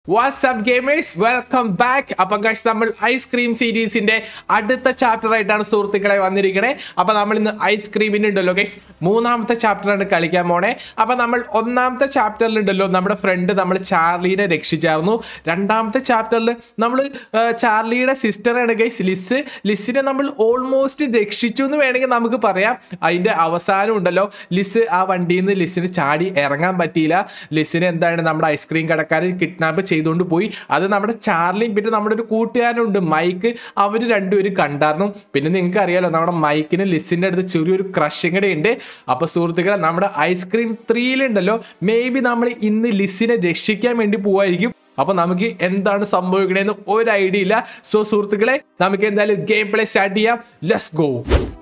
WhatsApp gamers welcome back അപ്പൊ guys നമ്മൾ ice cream സീരീസിന്റെ അടുത്ത ചാപ്റ്റർ ആയിട്ടാണ് സുഹൃത്തുക്കളെ വന്നിരിക്കണേ അപ്പൊ നമ്മൾ ഇന്ന് ഐസ്ക്രീമിന് ഉണ്ടല്ലോ ഗൈസ് മൂന്നാമത്തെ ചാപ്റ്ററാണ് കളിക്കാൻ പോണേ അപ്പൊ നമ്മൾ ഒന്നാമത്തെ ചാപ്റ്ററിൽ ഉണ്ടല്ലോ നമ്മുടെ ഫ്രണ്ട് നമ്മൾ ചാർലിനെ രക്ഷിച്ചായിരുന്നു രണ്ടാമത്തെ ചാപ്റ്ററിൽ നമ്മൾ ചാർലിയുടെ സിസ്റ്ററാണ് ഗൈസ് ലിസ് ലിസിനെ നമ്മൾ ഓൾമോസ്റ്റ് രക്ഷിച്ചു എന്ന് വേണമെങ്കിൽ നമുക്ക് പറയാം അതിന്റെ അവസാനം ഉണ്ടല്ലോ ലിസ് ആ വണ്ടിയിൽ നിന്ന് ലിസിന് ചാടി ഇറങ്ങാൻ പറ്റിയില്ല ലിസിന് എന്താണ് നമ്മുടെ ഐസ്ക്രീം കടക്കാരൻ കിഡ്നാപ്പ് ചെയ്തുകൊണ്ട് പോയി അത് നമ്മുടെ ചാർലിയും പിന്നെ നമ്മുടെ ഒരു കൂട്ടുകാരനുണ്ട് മൈക്ക് അവർ രണ്ടുപേരും കണ്ടായിരുന്നു പിന്നെ നിങ്ങൾക്ക് അറിയാലോ നമ്മുടെ മൈക്കിന് ലിസിന്റെ അടുത്ത് ചെറിയൊരു ക്രഷിങ് കൂടെ ഉണ്ട് അപ്പൊ സുഹൃത്തുക്കളെ നമ്മുടെ ഐസ്ക്രീം ത്രീയിലുണ്ടല്ലോ മേ ബി നമ്മൾ ഇന്ന് ലിസിനെ രക്ഷിക്കാൻ വേണ്ടി പോവായിരിക്കും അപ്പൊ നമുക്ക് എന്താണ് സംഭവിക്കണേന്ന് ഒരു ഐഡിയ ഇല്ല സോ സുഹൃത്തുക്കളെ നമുക്ക് എന്തായാലും ഗെയിം പ്ലേ സ്റ്റാർട്ട് ചെയ്യാം ലെറ്റ്സ് ഗോ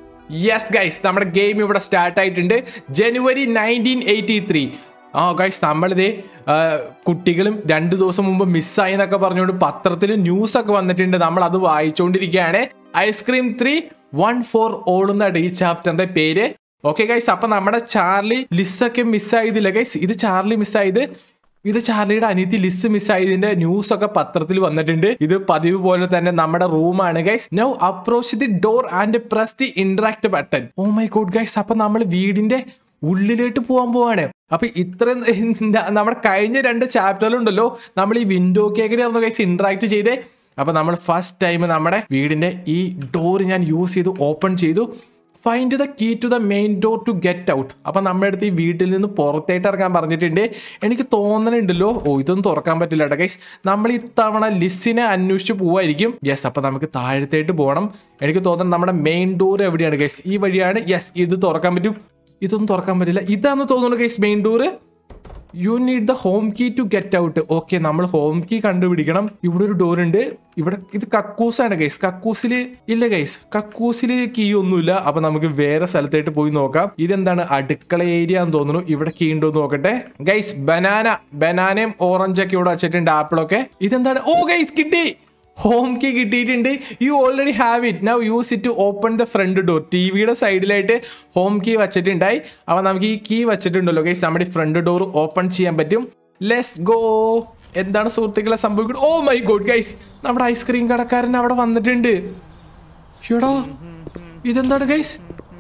യെസ് ഗൈസ് നമ്മുടെ ഗെയിം ഇവിടെ സ്റ്റാർട്ട് ആയിട്ടുണ്ട് ജനുവരി നയൻറ്റീൻ എയ്റ്റി ത്രീ ആ ഗൈസ് നമ്മളിത് കുട്ടികളും രണ്ട് ദിവസം മുമ്പ് മിസ്സായി എന്നൊക്കെ പറഞ്ഞുകൊണ്ട് പത്രത്തിൽ ന്യൂസ് ഒക്കെ വന്നിട്ടുണ്ട് നമ്മൾ അത് വായിച്ചുകൊണ്ടിരിക്കുകയാണ് ice cream three one four all എന്നാണ് ഈ ചാപ്റ്ററിന്റെ പേര് ഓക്കെ ഗൈസ് അപ്പൊ നമ്മുടെ ചാർലി ലിസ്സൊക്കെ മിസ്സായതില്ല ഗൈസ് ഇത് ചാർലി മിസ്സായത് ഇത് ചാർലിയുടെ അനിയത്തി ലിസ് മിസ്സായതിന്റെ ന്യൂസ് ഒക്കെ പത്രത്തിൽ വന്നിട്ടുണ്ട് ഇത് പതിവ് പോലെ തന്നെ നമ്മുടെ റൂമാണ് guys now approach the door and press the interact button oh my god guys അപ്പൊ നമ്മൾ വീടിന്റെ ഉള്ളിലേക്ക് പോകാൻ പോവാണ് അപ്പൊ ഇത്ര നമ്മുടെ കഴിഞ്ഞ രണ്ട് ചാപ്റ്ററിലുണ്ടല്ലോ നമ്മൾ ഈ വിൻഡോ കേക്കിനായിരുന്നു ഗൈസ് ഇന്ററാക്ട് ചെയ്തേ അപ്പൊ നമ്മൾ ഫസ്റ്റ് ടൈം നമ്മുടെ വീടിന്റെ ഈ ഡോർ ഞാൻ യൂസ് ചെയ്ത് ഓപ്പൺ ചെയ്തു find the key to the main door to get out അപ്പൊ നമ്മുടെ അടുത്ത് ഈ വീട്ടിൽ നിന്ന് പുറത്തേട്ട് ഇറങ്ങാൻ പറഞ്ഞിട്ടുണ്ട് എനിക്ക് തോന്നണുണ്ടല്ലോ ഓ ഇതൊന്നും തുറക്കാൻ പറ്റില്ല കേട്ടോ ഗൈസ് നമ്മൾ ഇത്തവണ ലിസിനെ അന്വേഷിച്ച് പോവായിരിക്കും യെസ് അപ്പൊ നമുക്ക് താഴത്തേട്ട് പോകണം എനിക്ക് തോന്നുന്നത് നമ്മുടെ മെയിൻ ഡോർ എവിടെയാണ് ഗൈസ് ഈ വഴിയാണ് യെസ് ഇത് തുറക്കാൻ പറ്റും ഇതൊന്നും തുറക്കാൻ പറ്റില്ല ഇതാന്ന് തോന്നുന്നു guys main door you need the home key to get out okay നമ്മൾ ഹോം കീ കണ്ടുപിടിക്കണം ഇവിടെ ഒരു ഡോർ ഉണ്ട് ഇവിടെ ഇത് കക്കൂസാണ് ഗൈസ് കക്കൂസിൽ ഇല്ല ഗൈസ് കക്കൂസിൽ കീ ഒന്നുമില്ല അപ്പൊ നമുക്ക് വേറെ സ്ഥലത്തായിട്ട് പോയി നോക്കാം ഇതെന്താണ് അടുക്കള ഏരിയ എന്ന് തോന്നുന്നു ഇവിടെ കീ ഉണ്ടോ എന്ന് നോക്കട്ടെ ഗൈസ് ബനാന ബനാനയും ഓറഞ്ചൊക്കെ ഇവിടെ വെച്ചിട്ടുണ്ട് ആപ്പിളൊക്കെ ഇതെന്താണ് ഓ ഗൈസ് കിട്ടി ഹോം കീ കിട്ടിയിട്ടുണ്ട് you already have it now use it to open the front door ടി വിയുടെ സൈഡിലായിട്ട് ഹോം കീ വെച്ചിട്ടുണ്ടായി അപ്പോൾ നമുക്ക് ഈ കീ വെച്ചിട്ടുണ്ടല്ലോ ഗൈസ് നമ്മുടെ ഫ്രണ്ട് ഡോർ ഓപ്പൺ ചെയ്യാൻ പറ്റും ലെസ് ഗോ എന്താണ് സുഹൃത്തുക്കളെ സംഭവിക്കുന്നത് ഓ മൈ ഗോഡ് ഗൈസ് നമ്മുടെ ഐസ്ക്രീം കടക്കാരൻ അവിടെ വന്നിട്ടുണ്ട് ഷോടോ ഇതെന്താണ് ഗൈസ്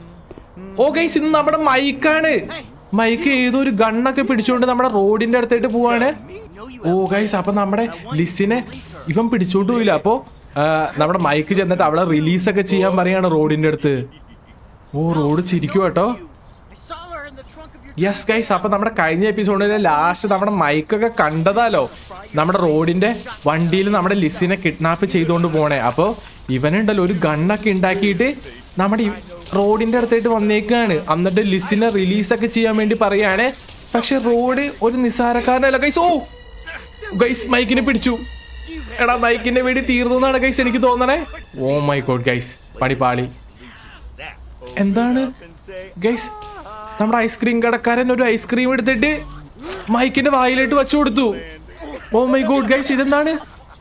ഓ ഗൈസ് ഇത് നമ്മുടെ മൈക്കാണ് മൈക്ക് ഏതോ ഒരു ഗണ്ണൊക്കെ പിടിച്ചുകൊണ്ട് നമ്മുടെ റോഡിന്റെ അടുത്തായിട്ട് പോവാണ് ഓ ഗൈസ് അപ്പൊ നമ്മുടെ ലിസിനെ ഇവൻ പിടിച്ചോണ്ട് പോയില്ല അപ്പോ ആ, നമ്മുടെ മൈക്ക് ചെന്നിട്ട് അവളെ റിലീസ് ഒക്കെ ചെയ്യാൻ പറയാണ് റോഡിന്റെ അടുത്ത് ഓ റോഡ് ചിരിക്കും കേട്ടോ I saw her in the trunk of your yes guys അപ്പൊ നമ്മുടെ കഴിഞ്ഞ എപ്പിസോഡിലെ ലാസ്റ്റ് നമ്മുടെ മൈക്കൊക്കെ കണ്ടതാലോ നമ്മുടെ റോഡിന്റെ വണ്ടിയിൽ നമ്മുടെ ലിസിനെ കിഡ്നാപ്പ് ചെയ്തുകൊണ്ട് പോണേ അപ്പൊ ഇവനുണ്ടല്ലോ ഒരു ഗണ്ണൊക്കെ ഉണ്ടാക്കിയിട്ട് നമ്മുടെ ഈ റോഡിന്റെ അടുത്തായിട്ട് വന്നേക്കാണ് എന്നിട്ട് ലിസിനെ റിലീസ് ഒക്കെ ചെയ്യാൻ വേണ്ടി പറയാണ് പക്ഷെ റോഡ് ഒരു നിസ്സാരക്കാരനല്ല ഗൈസ് ഓ ഗൈസ് മൈക്കിനെ പിടിച്ചു എടാ മൈക്കിന്റെ വേണ്ടി തീർന്നു എന്നാണ് ഗൈസ് എനിക്ക് തോന്നണേ ഓ മൈ ഗോഡ് ഗൈസ് പണിപ്പാളി എന്താണ് ഗൈസ് നമ്മുടെ ഐസ്ക്രീം കടക്കാരൻ ഒരു ഐസ്ക്രീം എടുത്തിട്ട് മൈക്കിന്റെ വായിലിട്ട് വെച്ചു കൊടുത്തു ഓ മൈ ഗോഡ് ഗൈസ് ഇതെന്താണ്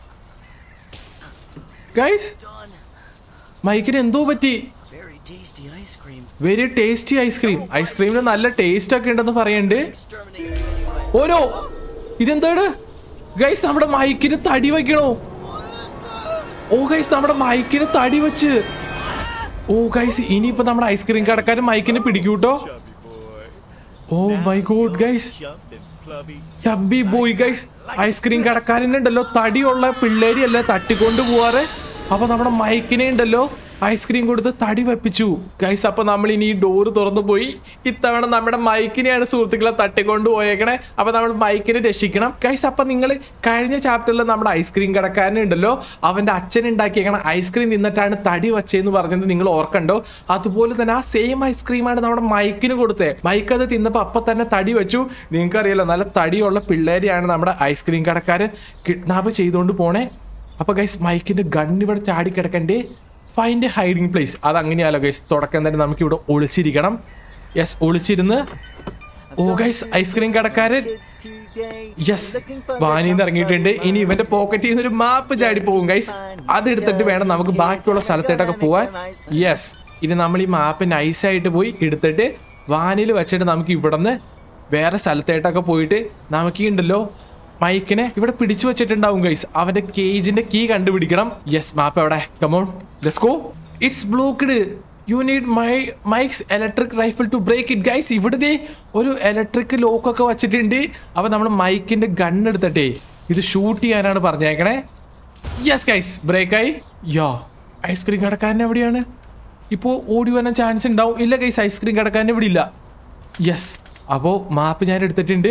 ഗൈസ് മൈക്കിന് എന്തോ പറ്റി very tasty ice cream. Very tasty ice cream ഐസ്ക്രീമിന് നല്ല ടേസ്റ്റ് ഒക്കെ ഉണ്ടെന്ന് പറയുന്നുണ്ട് ഓരോ ഇതെന്താണ് ഗൈസ് നമ്മുടെ മൈക്കിന് തടി വെക്കണോ ഓ ഗൈസ് നമ്മുടെ മൈക്കിന് തടി വെച്ച് ഓ ഗൈസ് ഇനിയിപ്പോ നമ്മുടെ ഐസ്ക്രീം കടക്കാരൻ മൈക്കിനെ പിടിക്കൂട്ടോ oh my god guys chubby boy guys ice cream കടക്കാരനുണ്ടല്ലോ തടിയുള്ള പിള്ളേരെയല്ല തട്ടിക്കൊണ്ട് പോവാറ് അപ്പൊ നമ്മുടെ മൈക്കിനെ ഉണ്ടല്ലോ ഐസ്ക്രീം കൊടുത്ത് തടി വെപ്പിച്ചു ഗൈസ് അപ്പൊ നമ്മൾ ഇനി ഈ ഡോറ് തുറന്നു പോയി ഇത്തവണ നമ്മുടെ മൈക്കിനെയാണ് സുഹൃത്തുക്കളെ തട്ടിക്കൊണ്ട് പോയേക്കണേ അപ്പൊ നമ്മൾ മൈക്കിനെ രക്ഷിക്കണം ഗൈസ് അപ്പൊ നിങ്ങൾ കഴിഞ്ഞ ചാപ്റ്ററിൽ നമ്മുടെ ഐസ്ക്രീം കടക്കാരനുണ്ടല്ലോ അവന്റെ അച്ഛൻ ഉണ്ടാക്കിയേക്കണ ഐസ്ക്രീം നിന്നിട്ടാണ് തടി വച്ചതെന്ന് പറഞ്ഞത് നിങ്ങൾ ഓർക്കണ്ടോ അതുപോലെ തന്നെ ആ സെയിം ഐസ്ക്രീമാണ് നമ്മുടെ മൈക്കിന് കൊടുത്തത് മൈക്ക് അത് തിന്നപ്പോൾ അപ്പൊ തന്നെ തടി വെച്ചു നിങ്ങൾക്കറിയാലോ നല്ല തടിയുള്ള പിള്ളേരെയാണ് നമ്മുടെ ഐസ്ക്രീം കടക്കാരൻ കിഡ്നാപ്പ് ചെയ്തുകൊണ്ട് പോണേ അപ്പൊ ഗൈസ് മൈക്കിന്റെ ഗൺ ഇവിടെ ചാടി കിടക്കണ്ടേ ഫൈൻഡ് ഹൈഡിങ് പ്ലേസ് അത് അങ്ങനെയാലോ ഗൈസ് തുടക്കം തന്നെ നമുക്ക് ഇവിടെ ഒളിച്ചിരിക്കണം യെസ് ഒളിച്ചിരുന്ന് ഓ ഗൈസ് ഐസ്ക്രീം കടക്കാരൻ യെസ് വാനിന്ന് ഇറങ്ങിയിട്ടുണ്ട് ഇനി ഇവന്റെ പോക്കറ്റിൽ നിന്ന് ഒരു മാപ്പ് ചാടി പോകും ഗൈസ് അതെടുത്തിട്ട് വേണം നമുക്ക് ബാക്കിയുള്ള സ്ഥലത്തേട്ടൊക്കെ പോവാൻ യെസ് ഇനി നമ്മൾ ഈ മാപ്പ് നൈസായിട്ട് പോയി എടുത്തിട്ട് വാനിൽ വെച്ചിട്ട് നമുക്ക് ഇവിടുന്ന് വേറെ സ്ഥലത്തേട്ടൊക്കെ പോയിട്ട് നമുക്ക് ഈ ഉണ്ടല്ലോ മൈക്കിനെ ഇവിടെ പിടിച്ചു വെച്ചിട്ടുണ്ടാവും ഗൈസ് അവന്റെ കേജിന്റെ കീ കണ്ടുപിടിക്കണം യെസ് മാപ്പ് എവിടെ come on let's go it's blocked you need my Mike's electric rifle to break it guys ഇവിടുത്തെ ഒരു ഇലക്ട്രിക് ലോക്കൊക്കെ വെച്ചിട്ടുണ്ട് അപ്പൊ നമ്മൾ മൈക്കിന്റെ ഗൺ എടുത്തിട്ടേ ഇത് ഷൂട്ട് ചെയ്യാനാണ് പറഞ്ഞേക്കണേ യെസ് ഗൈസ് ബ്രേക്കായി യോ ഐസ്ക്രീം കടക്കാരൻ എവിടെയാണ് ഇപ്പോൾ ഓടി വരാൻ ചാൻസ് ഉണ്ടാവും ഇല്ല ഗൈസ് ഐസ്ക്രീം കടക്കാരൻ ഇവിടെ ഇല്ല യെസ് അപ്പോൾ മാപ്പ് ഞാൻ എടുത്തിട്ടുണ്ട്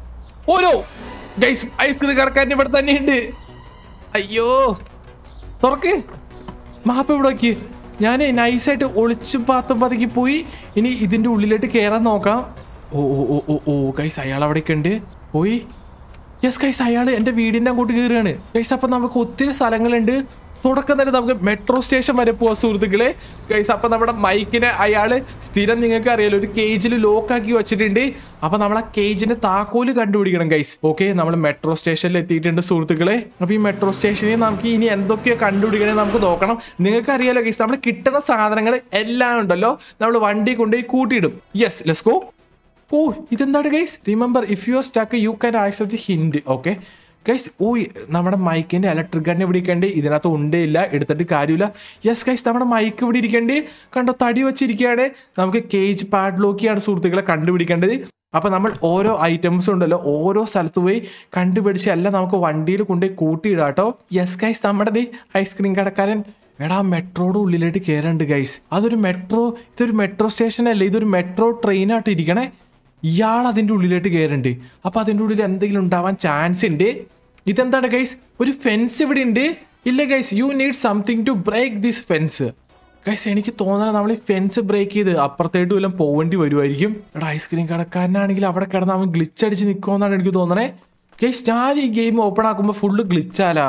ഓരോ ഗൈസ് ഐസ്ക്രീം കടക്കാരൻ ഇവിടെ തന്നെയുണ്ട് അയ്യോ തുറക്ക് മാപ്പ് ഇവിടെ നോക്കി ഞാൻ നൈസായിട്ട് ഒളിച്ചും പാത്തും പതുക്കി പോയി ഇനി ഇതിൻ്റെ ഉള്ളിലോട്ട് കയറാൻ നോക്കാം ഓ ഓ ഓ ഓ ഓ ഗൈസ് അയാൾ അവിടെയൊക്കെ ഉണ്ട് പോയി യെസ് ഗൈസ് അയാൾ എൻ്റെ വീടിൻ്റെ അങ്ങോട്ട് കയറുകയാണ് ഗൈസ് അപ്പം നമുക്ക് ഒത്തിരി സ്ഥലങ്ങളുണ്ട് തുടക്കം തന്നെ നമുക്ക് മെട്രോ സ്റ്റേഷൻ വരെ പോവാം സുഹൃത്തുക്കളെ ഗൈസ് അപ്പം നമ്മുടെ മൈക്കിനെ അയാൾ സ്ഥിരം നിങ്ങൾക്ക് അറിയാലോ ഒരു കേജിൽ ലോക്കാക്കി വെച്ചിട്ടുണ്ട് അപ്പം നമ്മൾ ആ കേജിന്റെ താക്കോല് കണ്ടുപിടിക്കണം ഗൈസ് ഓക്കെ നമ്മൾ മെട്രോ സ്റ്റേഷനിൽ എത്തിയിട്ടുണ്ട് സുഹൃത്തുക്കളെ അപ്പോൾ ഈ മെട്രോ സ്റ്റേഷനിൽ നമുക്ക് ഇനി എന്തൊക്കെയോ കണ്ടുപിടിക്കണേ നമുക്ക് നോക്കണം നിങ്ങൾക്ക് അറിയാലോ ഗൈസ് നമ്മൾ കിട്ടുന്ന സാധനങ്ങൾ എല്ലാം ഉണ്ടല്ലോ നമ്മൾ വണ്ടി കൊണ്ടുപോയി കൂട്ടിയിടും യെസ് ലെസ് ഗോ ഓ ഇതെന്താണ് guys remember if you are stuck you can access the hint okay guys oh നമ്മുടെ മൈക്കിന്റെ ഇലക്ട്രിക് ഗണ്ണ് ഇവിടെ ഇരിക്കണ്ടേ ഇതിനകത്ത് ഉണ്ടേ ഇല്ല എടുത്തിട്ട് കാര്യമില്ല യെസ് ഗൈസ് നമ്മുടെ മൈക്ക് ഇവിടെ ഇരിക്കണ്ടേ കണ്ടോ തടി വെച്ചിരിക്കുകയാണ് നമുക്ക് കേജ് പാഡ്ലോക്കിയാണ് സുഹൃത്തുക്കളെ കണ്ടുപിടിക്കേണ്ടത് അപ്പൊ നമ്മൾ ഓരോ ഐറ്റംസ് ഉണ്ടല്ലോ ഓരോ സ്ഥലത്ത് പോയി കണ്ടുപിടിച്ച് എല്ലാം നമുക്ക് വണ്ടിയിൽ കൊണ്ടുപോയി കൂട്ടിയിടാം കേട്ടോ യെസ് ഗൈസ് നമ്മുടെ ദേ ഐസ്ക്രീം കടക്കാരൻ എടാ മെട്രോയുടെ ഉള്ളിലേക്ക് കയറുന്നുണ്ട് ഗൈസ് അതൊരു മെട്രോ ഇതൊരു മെട്രോ സ്റ്റേഷൻ അല്ലേ ഇതൊരു മെട്രോ ട്രെയിനായിട്ട് ഇരിക്കണേ ഇയാൾ അതിൻ്റെ ഉള്ളിലേക്ക് കയറുന്നുണ്ട് അപ്പൊ അതിൻ്റെ ഉള്ളിൽ എന്തെങ്കിലും ഉണ്ടാവാൻ ചാൻസ് ഉണ്ട് ഇതെന്താണ് ഗൈസ് ഒരു ഫെൻസ് ഇവിടെ ഉണ്ട് ഇല്ല guys you need something to break this fence guys എനിക്ക് തോന്നണ നമ്മൾ ഈ ഫെൻസ് ബ്രേക്ക് ചെയ്ത് അപ്പുറത്തേട്ട് വല്ലതും പോവേണ്ടി വരുമായിരിക്കും എടാ ഐസ്ക്രീം കടക്കാരനാണെങ്കിൽ അവിടെ കിടന്ന് അവൻ ഗ്ലിച്ച് അടിച്ച് നിൽക്കുമെന്നാണ് എനിക്ക് തോന്നണേ ഗൈസ് ഞാൻ ഈ ഗെയിം ഓപ്പൺ ആക്കുമ്പോൾ ഫുള്ള് ഗ്ലിച്ചാലാ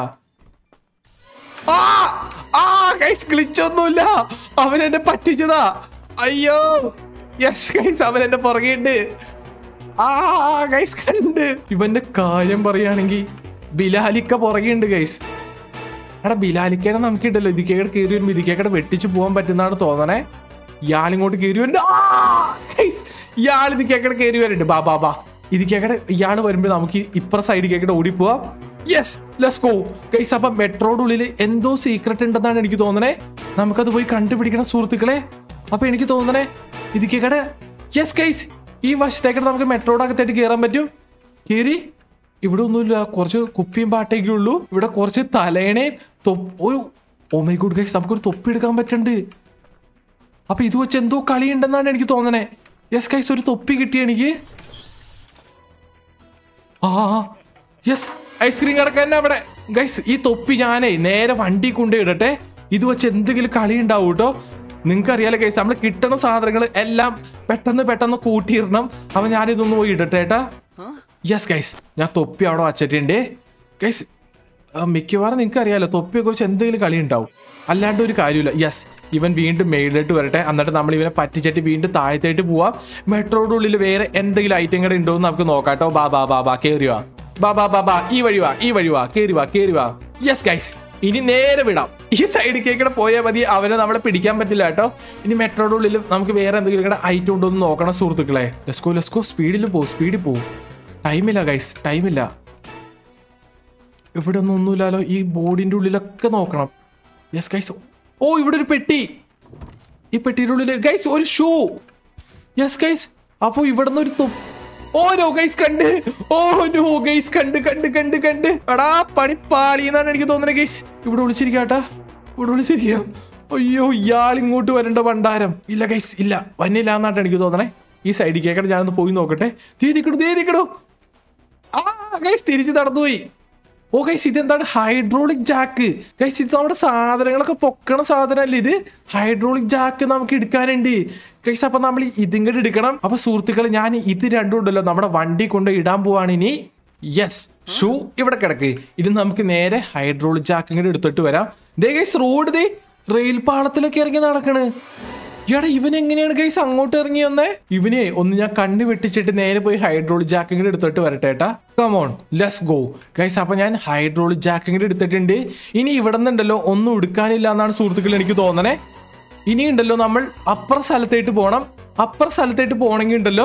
ആ ആ ഗൈസ് ഗ്ലിച്ച് ഒന്നുമില്ല അവൻ എന്നെ പറ്റിച്ചതാ അയ്യോ യെസ് ഗൈസ് അവൻ എന്നെ പുറകെയുണ്ട് ആ ഗൈസ് കണ്ട് ഇവന്റെ കാര്യം പറയുകയാണെങ്കിൽ ബിലാലിക്ക പുറകെയുണ്ട് ഗൈസ് എടാ ബിലാലിക്കേടെ നമുക്കിട്ടല്ലോ ഇതിക്കേടെ കയറി വരുമ്പോൾ ഇതിക്കേടെ വെട്ടിച്ച് പോകാൻ പറ്റുന്നതാണ് തോന്നണേ ഇയാളിങ്ങോട്ട് കയറി വരുന്നുണ്ട് ഗൈസ് ഇയാൾ ഇതിക്കേടെ കയറി വരുന്നുണ്ട് ബാ ബാ ബാ ഇതിക്കേടെ ഇയാൾ വരുമ്പോൾ നമുക്ക് ഇപ്പുറ സൈഡ് കേക്കടെ ഓടിപ്പോവാം യെസ് ലെസ് ഗോ ഗൈസ് അപ്പം മെട്രോയുടെ ഉള്ളിൽ എന്തോ സീക്രട്ട് ഉണ്ടെന്നാണ് എനിക്ക് തോന്നണേ നമുക്കത് പോയി കണ്ടുപിടിക്കണം സുഹൃത്തുക്കളെ അപ്പൊ എനിക്ക് തോന്നണേ ഇതിക്കേടെ യെസ് ഗൈസ് ഈ വശത്തേക്കടെ നമുക്ക് മെട്രോയുടെ അകത്തായിട്ട് കയറാൻ പറ്റും കയറി ഇവിടെ ഒന്നുമില്ല കുറച്ച് കുപ്പിയും പാട്ടേക്കേ ഉള്ളൂ ഇവിടെ കുറച്ച് തലേണയും തൊപ്പ് ഒരു ഓമൈ ഗുഡ് ഗൈസ് നമുക്കൊരു തൊപ്പി എടുക്കാൻ പറ്റുന്നുണ്ട് അപ്പൊ ഇത് വെച്ച് എന്തോ കളി ഉണ്ടെന്നാണ് എനിക്ക് തോന്നണേ യെസ് ഗൈസ് ഒരു തൊപ്പി കിട്ടി എനിക്ക് ആ യെസ് ഐസ്ക്രീം കടക്കാൻ അവിടെ ഗൈസ് ഈ തൊപ്പി ഞാനേ നേരെ വണ്ടി കൊണ്ടേ ഇടട്ടെ ഇത് വെച്ച് എന്തെങ്കിലും കളി ഉണ്ടാവും കേട്ടോ നിങ്ങൾക്ക് അറിയാലോ ഗൈസ് നമ്മൾ കിട്ടണ സാധനങ്ങൾ എല്ലാം പെട്ടെന്ന് പെട്ടെന്ന് കൂട്ടിയിടണം അപ്പൊ ഞാനിതൊന്ന് പോയി ഇടട്ടെ ഏട്ടാ യെസ് ഗൈസ് ഞാൻ തൊപ്പി അവിടെ വച്ചിട്ടുണ്ട് ഗൈസ് മിക്കവാറും നിങ്ങൾക്ക് അറിയാലോ തൊപ്പിയൊക്കെ വെച്ച് എന്തെങ്കിലും കളി ഉണ്ടാവും അല്ലാണ്ട് ഒരു കാര്യമില്ല യെസ് ഇവൻ വീണ്ടും മേളിലോട്ട് വരട്ടെ എന്നിട്ട് നമ്മൾ ഇവനെ പറ്റിച്ചിട്ട് വീണ്ടും താഴത്തേട്ട് പോവാം മെട്രോയുടെ ഉള്ളിൽ വേറെ എന്തെങ്കിലും ഐറ്റങ്ങൾ ഉണ്ടോ എന്ന് നമുക്ക് നോക്കാം കേട്ടോ ബാ ബാ ബാ ബാ കേറി വാ ബാ ബാ ബാ ബാ ഈ വഴി വാ ഈ വഴി വാ കേറി വാ കേറി വാ യെസ് ഗൈസ് ഇനി നേരെ വിടാം ഈ സൈഡിൽ കേക്കടെ പോയാൽ മതി അവനെ നമ്മളെ പിടിക്കാൻ പറ്റില്ല കേട്ടോ ഇനി മെട്രോയുടെ ഉള്ളിൽ നമുക്ക് വേറെ എന്തെങ്കിലും ഇവിടെ ഐറ്റം ഉണ്ടോ എന്ന് നോക്കണം സുഹൃത്തുക്കളെ ലെസ്കോ ലെസ്കോ സ്പീഡിൽ പോകും സ്പീഡിൽ പോകും ടൈമില്ല ഗൈസ് ടൈമില്ല ഇവിടെ ഒന്നും ഒന്നുമില്ലല്ലോ ഈ ബോർഡിന്റെ ഉള്ളിലൊക്കെ നോക്കണം യെസ് ഗൈസ് ഓ ഇവിടെ ഒരു പെട്ടി ഈ പെട്ടിയുടെ ഉള്ളിൽ ഗൈസ് ഒരു ഷൂ യെസ് ഗൈസ് അപ്പോ ഇവിടെ നിന്ന് ഒരു തൊ- ഓ നോ ഗൈസ് കണ്ട് ഓ നോ ഗൈസ് കണ്ട് കണ്ട് കണ്ട് കണ്ട് എടാ പണി പാളി എന്നാണ് എനിക്ക് തോന്നുന്നത് ഗൈസ് ഇവിടെ വിളിച്ചിരിക്കാട്ടാ ഇവിടെ വിളിച്ചിരിക്കാം അയ്യോ ഇയാൾ ഇങ്ങോട്ട് വരേണ്ട ഭണ്ഡാരം ഇല്ല ഗൈസ് ഇല്ല വന്നില്ല എന്നാണ് എനിക്ക് തോന്നണേ ഈ സൈഡിൽ കേക്കട്ടെ ഞാനൊന്ന് പോയി നോക്കട്ടെ ദേ നിക്കടോ ദേ നിക്കടോ ആ ഗൈസ് തിരിച്ച് നടന്നുപോയി ഓ ഗൈസ് ഇതെന്താണ് ഹൈഡ്രോളിക് ജാക്ക് ഗൈസ് ഇത് നമ്മുടെ സാധനങ്ങളൊക്കെ പൊക്കണ സാധനമല്ലേ ഇത് ഹൈഡ്രോളിക് ജാക്ക് നമുക്ക് എടുക്കാനുണ്ട് ഗൈസ് അപ്പൊ നമ്മൾ ഇതും കൂടി എടുക്കണം അപ്പൊ സുഹൃത്തുക്കളെ ഞാൻ ഇത് രണ്ടും ഉണ്ടല്ലോ നമ്മുടെ വണ്ടി കൊണ്ട് ഇടാൻ പോവാണ് ഇനി യെസ് ഷൂ ഇവിടെ കിടക്ക് ഇത് നമുക്ക് നേരെ ഹൈഡ്രോളിക് ജാക്ക് ഇങ്ങോട്ട് എടുത്തിട്ട് വരാം ദേ ഗൈസ് റോഡ് ദേ റെയിൽ പാളത്തിലൊക്കെ ഇറങ്ങി നടക്കണ് എടാ ഇവൻ എങ്ങനെയാണ് ഗൈസ് അങ്ങോട്ട് ഇറങ്ങി വന്നേ ഇവനെ ഒന്ന് ഞാൻ കണ്ണ് വെട്ടിച്ചിട്ട് നേരെ പോയി ഹൈഡ്രോളിക് ജാക്കിങ് എടുത്തിട്ട് വരട്ടെ ഏട്ടാ കമോൺ ലെസ് ഗോ ഗൈസ് അപ്പൊ ഞാൻ ഹൈഡ്രോളിക് ജാക്കിങ് എടുത്തിട്ടുണ്ട് ഇനി ഇവിടെ നിന്നുണ്ടല്ലോ ഒന്നും എടുക്കാനില്ല എന്നാണ് സുഹൃത്തുക്കൾ എനിക്ക് തോന്നണേ ഇനി ഉണ്ടല്ലോ നമ്മൾ അപ്പുറ സ്ഥലത്തേട്ട് പോകണം അപ്പുറ സ്ഥലത്തേട്ട് പോകണമെങ്കിൽ ഉണ്ടല്ലോ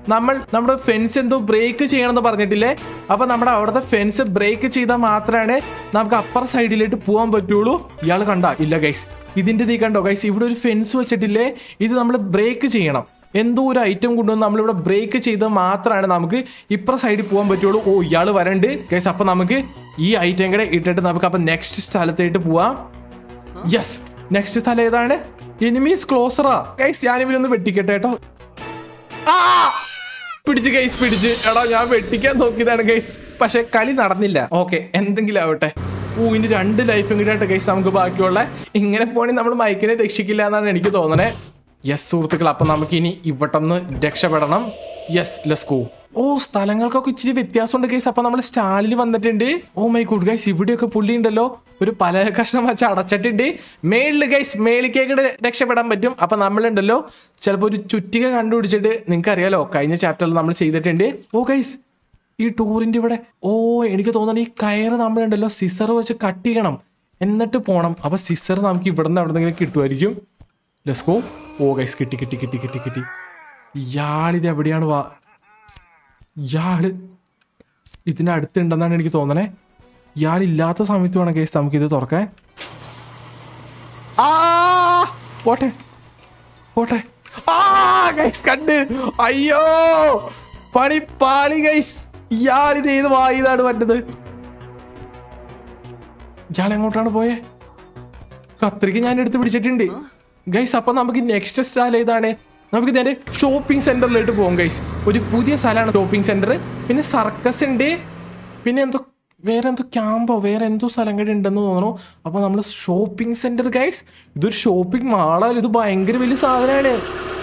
നമ്മൾ നമ്മുടെ ഫെൻസ് എന്തോ ബ്രേക്ക് ചെയ്യണമെന്ന് പറഞ്ഞിട്ടില്ലേ അപ്പൊ നമ്മുടെ അവിടുത്തെ ഫെൻസ് ബ്രേക്ക് ചെയ്താൽ മാത്രമാണ് നമുക്ക് അപ്പർ സൈഡിലേക്ക് പോകാൻ പറ്റുള്ളൂ ഇയാൾ കണ്ട ഇല്ല ഗൈസ് ഇതിന്റെ തീ കണ്ടോ ഗൈസ് ഇവിടെ ഒരു ഫെൻസ് വെച്ചിട്ടില്ലേ ഇത് നമ്മൾ ബ്രേക്ക് ചെയ്യണം എന്തോ ഒരു ഐറ്റം കൊണ്ടുവന്ന് നമ്മളിവിടെ ബ്രേക്ക് ചെയ്താൽ മാത്രമാണ് നമുക്ക് ഇപ്പുറ സൈഡിൽ പോകാൻ പറ്റുള്ളൂ ഓ ഇയാൾ വരണ്ട് ഗൈസ് അപ്പൊ നമുക്ക് ഈ ഐറ്റം കൂടെ ഇട്ടിട്ട് നമുക്ക് അപ്പൊ നെക്സ്റ്റ് സ്ഥലത്തേട്ട് പോവാം യെസ് നെക്സ്റ്റ് സ്ഥലം ഏതാണ് എനിമീസ് ക്ലോസറാ ഗൈസ് ഞാൻ ഇവരൊന്ന് വെട്ടിക്കട്ടെ കേട്ടോ ആ! പിടിച്ച് ഗൈസ് പിടിച്ച് എടാ ഞാൻ വെട്ടിക്കാൻ നോക്കിയതാണ് ഗൈസ് പക്ഷെ കളി നടന്നില്ല ഓക്കെ എന്തെങ്കിലും ആവട്ടെ ഓ ഇനി രണ്ട് ലൈഫും കൂടിയായിട്ട് ഗൈസ് നമുക്ക് ബാക്കിയുള്ള ഇങ്ങനെ പോണെങ്കിൽ നമ്മൾ മൈക്കിനെ രക്ഷിക്കില്ല എന്നാണ് എനിക്ക് തോന്നണേ യെസ് സുഹൃത്തുക്കൾ അപ്പൊ നമുക്ക് ഇനി ഇവിടുന്ന് രക്ഷപ്പെടണം യെസ് ലെസ് ഗോ ഓ സ്ഥലങ്ങൾക്കൊക്കെ ഇച്ചിരി വ്യത്യാസമുണ്ട് ഗൈസ് അപ്പൊ നമ്മൾ സ്റ്റാലിൽ വന്നിട്ടുണ്ട് ഓ മൈ ഗുഡ് ഗൈസ് ഇവിടെയൊക്കെ പുള്ളി ഉണ്ടല്ലോ ഒരു പല കഷ്ണം വെച്ച് അടച്ചിട്ടുണ്ട് മേളില് ഗൈസ് മേളിക്കേക്ക് രക്ഷപ്പെടാൻ പറ്റും അപ്പൊ നമ്മളുണ്ടല്ലോ ചിലപ്പോൾ ഒരു ചുറ്റിക കണ്ടുപിടിച്ചിട്ട് നിങ്ങൾക്ക് അറിയാലോ കഴിഞ്ഞ ചാപ്റ്ററിൽ നമ്മൾ ചെയ്തിട്ടുണ്ട് ഓ ഗൈസ് ഈ ടൂറിന്റെ ഇവിടെ ഓ എനിക്ക് തോന്നുന്നു ഈ കയറ് നമ്മളുണ്ടല്ലോ സിസർ വെച്ച് കട്ട് ചെയ്യണം എന്നിട്ട് പോണം അപ്പൊ സിസർ നമുക്ക് ഇവിടെ നിന്ന് എവിടെ നിന്നെങ്കിലും കിട്ടുമായിരിക്കും ലെസ്കോ ഓ ഗൈസ് കിട്ടി കിട്ടി കിട്ടി കിട്ടി കിട്ടി ഇയാളിത് എവിടെയാണ് വാ ഇയാള് ഇതിനടുത്തുണ്ടെന്നാണ് എനിക്ക് തോന്നണേ ഇയാളില്ലാത്ത സമയത്ത് വേണം കേസ് നമുക്കിത് തുറക്കാൻ ആ പോട്ടെ പോട്ടെ ആ ഗൈസ് കണ്ട് അയ്യോ പണി പാളി ഗൈസ് ഇയാളിത് ഏത് വായിതാണ് പറ്റത് ഇയാൾ എങ്ങോട്ടാണ് പോയേ കത്രിക ഞാൻ എടുത്ത് പിടിച്ചിട്ടുണ്ട് ഗൈസ് അപ്പൊ നമുക്ക് നെക്സ്റ്റ് സ്ഥലം ഏതാണ് നമുക്ക് നേരെ ഷോപ്പിംഗ് സെന്ററിലോട്ട് പോകും ഗൈസ് ഒരു പുതിയ സ്ഥലമാണ് ഷോപ്പിംഗ് സെന്റർ പിന്നെ സർക്കസ് ഉണ്ട് പിന്നെ എന്തോ വേറെ എന്തോ ക്യാമ്പോ വേറെ എന്തോ സ്ഥലം കൂടി ഉണ്ടെന്ന് തോന്നുന്നു അപ്പൊ നമ്മൾ ഷോപ്പിംഗ് സെന്റർ ഗൈസ് ഇതൊരു ഷോപ്പിംഗ് മാളാണ് ഇത് ഭയങ്കര വലിയ സാധനമാണ്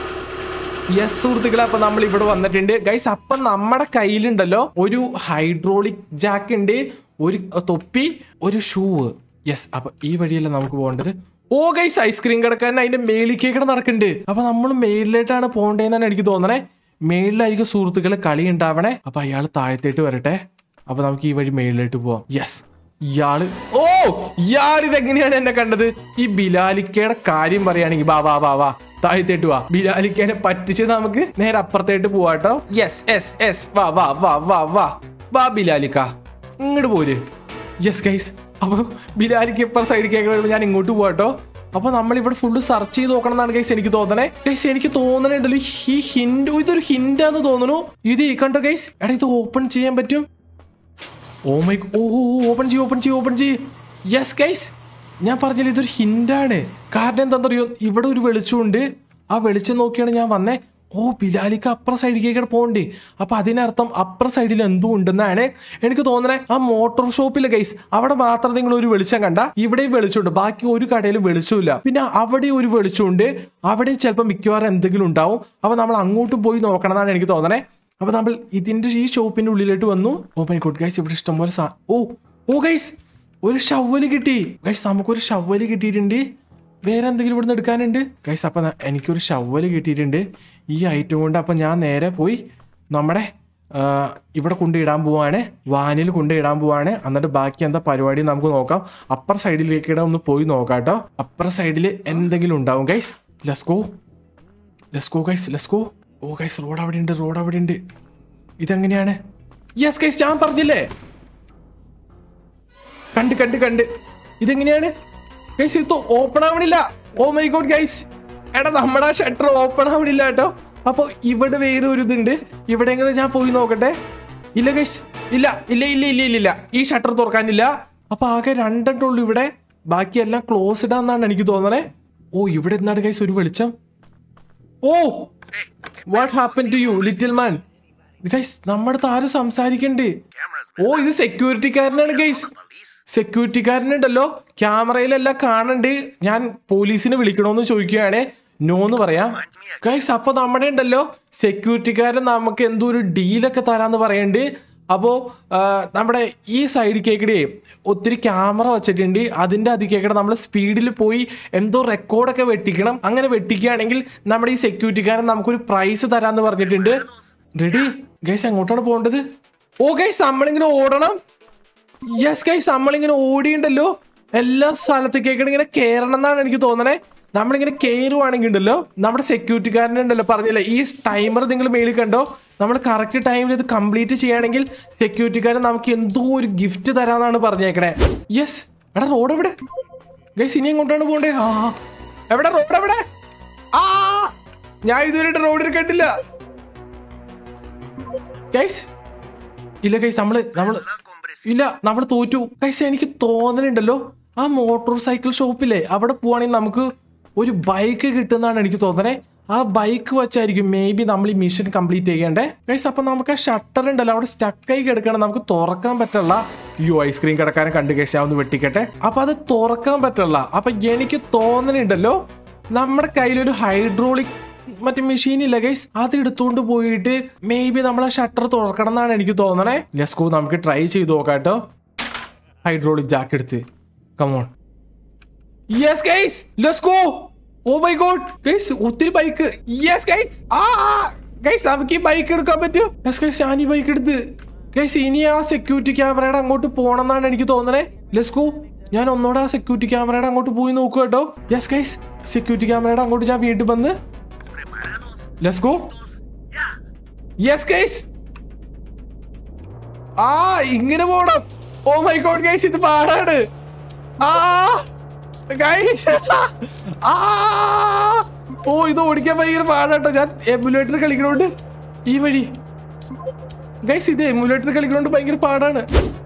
യെസ് സുഹൃത്തുക്കളെ അപ്പൊ നമ്മൾ ഇവിടെ വന്നിട്ടുണ്ട് ഗൈസ് അപ്പൊ നമ്മുടെ കയ്യിലുണ്ടല്ലോ ഒരു ഹൈഡ്രോളിക് ജാക്ക് ഉണ്ട് ഒരു തൊപ്പി ഒരു ഷൂ യെസ് അപ്പൊ ഈ വഴിയല്ല നമുക്ക് പോകേണ്ടത് ഓ ഗൈസ് ഐസ്ക്രീം കിടക്കാൻ അതിന്റെ മേളിക്കേക്കടെ നടക്കുന്നുണ്ട് അപ്പൊ നമ്മൾ മേളിലേട്ടാണ് പോകേണ്ടതെന്നാണ് എനിക്ക് തോന്നണേ മേളിലായിരിക്കും സുഹൃത്തുക്കളെ കളി ഉണ്ടാവണേ അപ്പൊ അയാൾ താഴത്തേട്ട് വരട്ടെ അപ്പൊ നമുക്ക് ഈ വഴി മേളിലേക്ക് പോവാം യെസ് ഇയാള് ഓ ഇയാൾ ഇതെങ്ങനെയാണ് എന്നെ കണ്ടത് ഈ ബിലാലിക്കയുടെ കാര്യം പറയുകയാണെങ്കിൽ ബാ വാ വാ വാ താഴത്തേട്ട് വാ ബിലാലിക്കനെ പറ്റിച്ച് നമുക്ക് നേരെ അപ്പുറത്തേട്ട് പോവാട്ടോ യെസ് എസ് എസ് വാ വാ വാ വാ വാ വാ ബിലാലിക്ക ഇങ്ങോട്ട് പോര് യെസ് ഗൈസ് അപ്പൊ ബിലാലിക്ക് ഇപ്പുറ സൈഡിൽ കേൾക്കുമ്പോൾ ഞാൻ ഇങ്ങോട്ട് പോവാട്ടോ അപ്പൊ നമ്മൾ ഇവിടെ ഫുള്ള് സെർച്ച് ചെയ്ത് നോക്കണം എന്നാണ് ഗൈസ് എനിക്ക് തോന്നണേ ഗൈസ് എനിക്ക് തോന്നണുണ്ടല്ലോ ഈ ഹിന്റ് ഇതൊരു ഹിന്റാന്ന് തോന്നുന്നു ഇത് ഈ കണ്ടോ ഗൈസ് എടാ ഇത് ഓപ്പൺ ചെയ്യാൻ പറ്റും ഓ മൈ ഓ ഓപ്പൺ ചെയ്യ് ഓപ്പൺ ചെയ്യ് ഓപ്പൺ ചെയ്യ് യെസ് ഗൈസ് ഞാൻ പറഞ്ഞില്ല ഇതൊരു ഹിന്റാണ് കാരണം എന്താണെന്നറിയോ ഇവിടെ ഒരു വെളിച്ചമുണ്ട് ആ വെളിച്ചം നോക്കിയാണ് ഞാൻ വന്നേ ഓ ബിലാലിക്ക് അപ്പുറ സൈഡിലേക്ക് പോകണ്ടേ അപ്പൊ അതിനർത്ഥം അപ്പുറ സൈഡിൽ എന്തോ ഉണ്ടെന്നാണ് എനിക്ക് തോന്നണേ ആ മോട്ടോർ ഷോപ്പിൽ ഗൈസ് അവിടെ മാത്രം നിങ്ങൾ ഒരു വെളിച്ചം കണ്ട ഇവിടെയും വെളിച്ചമുണ്ട് ബാക്കി ഒരു കടയിലും വെളിച്ചമില്ല പിന്നെ അവിടെ ഒരു വെളിച്ചമുണ്ട് അവിടെ ചിലപ്പോൾ മിക്കവാറും എന്തെങ്കിലും ഉണ്ടാവും അപ്പൊ നമ്മൾ അങ്ങോട്ടും പോയി നോക്കണം എന്നാണ് എനിക്ക് തോന്നണേ അപ്പൊ നമ്മൾ ഇതിന്റെ ഈ ഷോപ്പിന്റെ ഉള്ളിലോട്ട് വന്നു ഓ മൈ ഗുഡ് ഗൈസ് ഇവിടെ ഇഷ്ടംപോലെ സാ ഓ ഓ ഗൈസ് ഒരു ഷവല് കിട്ടി ഗൈസ് നമുക്കൊരു ഷവല് കിട്ടിയിട്ടുണ്ട് വേറെ എന്തെങ്കിലും ഇവിടുന്ന് എടുക്കാനുണ്ട് ഗൈസ് അപ്പൊ ന- എനിക്കൊരു ഷവല് കിട്ടിയിട്ടുണ്ട് ഈ ഐറ്റം കൊണ്ട് അപ്പൊ ഞാൻ നേരെ പോയി നമ്മുടെ ആ, ഇവിടെ കൊണ്ടിടാൻ പോവാണ് വാനിൽ കൊണ്ടിടാൻ പോവാണ് എന്നിട്ട് ബാക്കി എന്താ പരിപാടി നമുക്ക് നോക്കാം അപ്പർ സൈഡിലേക്ക് ഒന്ന് പോയി നോക്കാം കേട്ടോ അപ്പർ സൈഡിൽ എന്തെങ്കിലും ഉണ്ടാവും guys let's go let's go guys let's go oh guys road അവിടെ ഉണ്ട് റോഡ് അവിടെ ഉണ്ട് ഇതെങ്ങനെയാണ് യെസ് ഗൈസ് ഞാൻ പറഞ്ഞില്ലേ കണ്ട് കണ്ട് കണ്ട് ഇതെങ്ങനെയാണ് ഗൈസ് ഇത് ഓപ്പൺ ആവണില്ല ഓ മൈ ഗോഡ് ഗൈസ് എടാ നമ്മുടെ ആ ഷട്ടർ ഓപ്പൺ ആവണില്ല കേട്ടോ അപ്പൊ ഇവിടെ വേറെ ഒരു ഇതുണ്ട് ഇവിടെ എങ്ങനെ ഞാൻ പോയി നോക്കട്ടെ ഇല്ല ഗൈസ് ഇല്ല ഇല്ല ഇല്ല ഇല്ല ഇല്ല ഇല്ല ഈ ഷട്ടർ തുറക്കാനില്ല അപ്പൊ ആകെ രണ്ടെണ്ണേ ഉള്ളൂ ഇവിടെ ബാക്കിയെല്ലാം ക്ലോസ്ഡ് ആണെന്നാണ് എനിക്ക് തോന്നണേ ഓ ഇവിടെ എന്താണ് ഗൈസ് ഒരു വെളിച്ചം oh what happen to you little man guys നമ്മുടെ അടുത്ത് ആരും സംസാരിക്കണ്ട് ഓ ഇത് സെക്യൂരിറ്റിക്കാരനാണ് ഗൈസ് സെക്യൂരിറ്റിക്കാരനുണ്ടല്ലോ ക്യാമറയിലെല്ലാം കാണണ്ട് ഞാൻ പോലീസിനെ വിളിക്കണോന്ന് ചോദിക്കുകയാണ് നോ എന്ന് പറയാം ഗൈസ് അപ്പൊ നമ്മുടെ ഉണ്ടല്ലോ സെക്യൂരിറ്റിക്കാരൻ നമുക്ക് എന്തോ ഒരു ഡീലൊക്കെ തരാന്ന് പറയണ്ട് അപ്പോൾ നമ്മുടെ ഈ സൈഡ് കേക്കടെ ഒത്തിരി ക്യാമറ വെച്ചിട്ടുണ്ട് അതിൻ്റെ അതി കേക്കടെ നമ്മൾ സ്പീഡിൽ പോയി എന്തോ റെക്കോർഡൊക്കെ വെട്ടിക്കണം അങ്ങനെ വെട്ടിക്കുകയാണെങ്കിൽ നമ്മുടെ ഈ സെക്യൂരിറ്റിക്കാരൻ നമുക്കൊരു പ്രൈസ് തരാമെന്ന് പറഞ്ഞിട്ടുണ്ട് റെഡി ഗൈസ് എങ്ങോട്ടാണ് പോകേണ്ടത് ഓ ഗൈസ് നമ്മളിങ്ങനെ ഓടണം യെസ് ഗൈസ് നമ്മളിങ്ങനെ ഓടിയുണ്ടല്ലോ എല്ലാ സ്ഥലത്തേക്കേക്കും ഇങ്ങനെ കയറണം എന്നാണ് എനിക്ക് തോന്നണേ നമ്മളിങ്ങനെ കയറുവാണെങ്കിൽ ഉണ്ടല്ലോ നമ്മുടെ സെക്യൂരിറ്റിക്കാരനെ ഉണ്ടല്ലോ പറഞ്ഞില്ലേ ഈ ടൈമർ നിങ്ങൾ മേളിൽ കണ്ടോ നമ്മൾ കറക്റ്റ് ടൈമിൽ ഇത് കംപ്ലീറ്റ് ചെയ്യുകയാണെങ്കിൽ സെക്യൂരിറ്റിക്കാരൻ നമുക്ക് എന്തോ ഒരു ഗിഫ്റ്റ് തരാന്നാണ് പറഞ്ഞേക്കണേ യെസ് എടാ റോഡ് എവിടെ ഗൈസ് ഇനി എങ്ങോട്ടാണ് പോണ്ടേ ആ എവിടെ റോഡ് എവിടെ ആ ഞാൻ ഇതുവരെ റോഡിൽ കേട്ടില്ല ഗൈസ് ഇല്ല ഗൈസ് നമ്മള് നമ്മള് ഇല്ല നമ്മൾ തോറ്റു ഗൈസ് എനിക്ക് തോന്നലുണ്ടല്ലോ ആ മോട്ടോർ സൈക്കിൾ ഷോപ്പില്ലേ അവിടെ പോവാണെങ്കിൽ നമുക്ക് ഒരു ബൈക്ക് കിട്ടുന്നതാണ് എനിക്ക് തോന്നണേ ആ ബൈക്ക് വെച്ചായിരിക്കും മേ ബി നമ്മൾ ഈ മിഷൻ കംപ്ലീറ്റ് ചെയ്യേണ്ടേ ഗൈസ് അപ്പൊ നമുക്ക് ആ ഷട്ടർ ഉണ്ടല്ലോ അവിടെ സ്റ്റക്കായി കിടക്കണം നമുക്ക് തുറക്കാൻ പറ്റില്ല യു ഐസ്ക്രീം കടക്കാരൻ കണ്ടു ഗൈസ് ഞാൻ ഒന്ന് വെട്ടിക്കട്ടെ അപ്പൊ അത് തുറക്കാൻ പറ്റില്ല അപ്പൊ എനിക്ക് തോന്നലുണ്ടല്ലോ നമ്മുടെ കയ്യിലൊരു ഹൈഡ്രോളിക് മറ്റേ മെഷീൻ ഇല്ല ഗൈസ് അത് എടുത്തുകൊണ്ട് പോയിട്ട് മേ ബി നമ്മൾ ആ ഷട്ടർ തുറക്കണം എന്നാണ് എനിക്ക് തോന്നണേ ലെസ്കോ നമുക്ക് ട്രൈ ചെയ്ത് നോക്കാം കേട്ടോ ഹൈഡ്രോളിക് ജാക്ക് എടുത്ത് come on yes guys let's go oh my god guys ഒത്തിരി ബൈക്ക് യെസ് ഗൈസ് ആ ഗൈസ് നമുക്ക് ഈ ബൈക്ക് എടുക്കാൻ പറ്റും യെസ് ഗൈസ് ഞാൻ ഈ ബൈക്ക് എടുത്ത് ഗൈസ് ഇനി ആ സെക്യൂരിറ്റി ക്യാമറയുടെ അങ്ങോട്ട് പോകണം എന്നാണ് എനിക്ക് തോന്നണേ ലെറ്റ്സ് ഗോ ഞാൻ ഒന്നുകൂടെ ആ സെക്യൂരിറ്റി ക്യാമറയുടെ അങ്ങോട്ട് പോയി നോക്കുക കേട്ടോ യെസ് ഗൈസ് സെക്യൂരിറ്റി ക്യാമറയുടെ അങ്ങോട്ട് ഞാൻ വീണ്ടും വന്ന് ലെറ്റ്സ് ഗോ യെസ് ഗൈസ് ആ ഇങ്ങനെ പോണം ഓ മൈ ഗോഡ് ഗൈസ് ഇത് പാടാണ് ആ ഗൈസ് ആ ഓ ഇത് ഓടിക്കാൻ ഭയങ്കര പാടാട്ടോ ഞാൻ എമുലേറ്റർ കളിക്കണോണ്ട് ഈ വഴി ഗൈസ് ഇത് എമുലേറ്റർ കളിക്കണോണ്ട് ഭയങ്കര പാടാണ്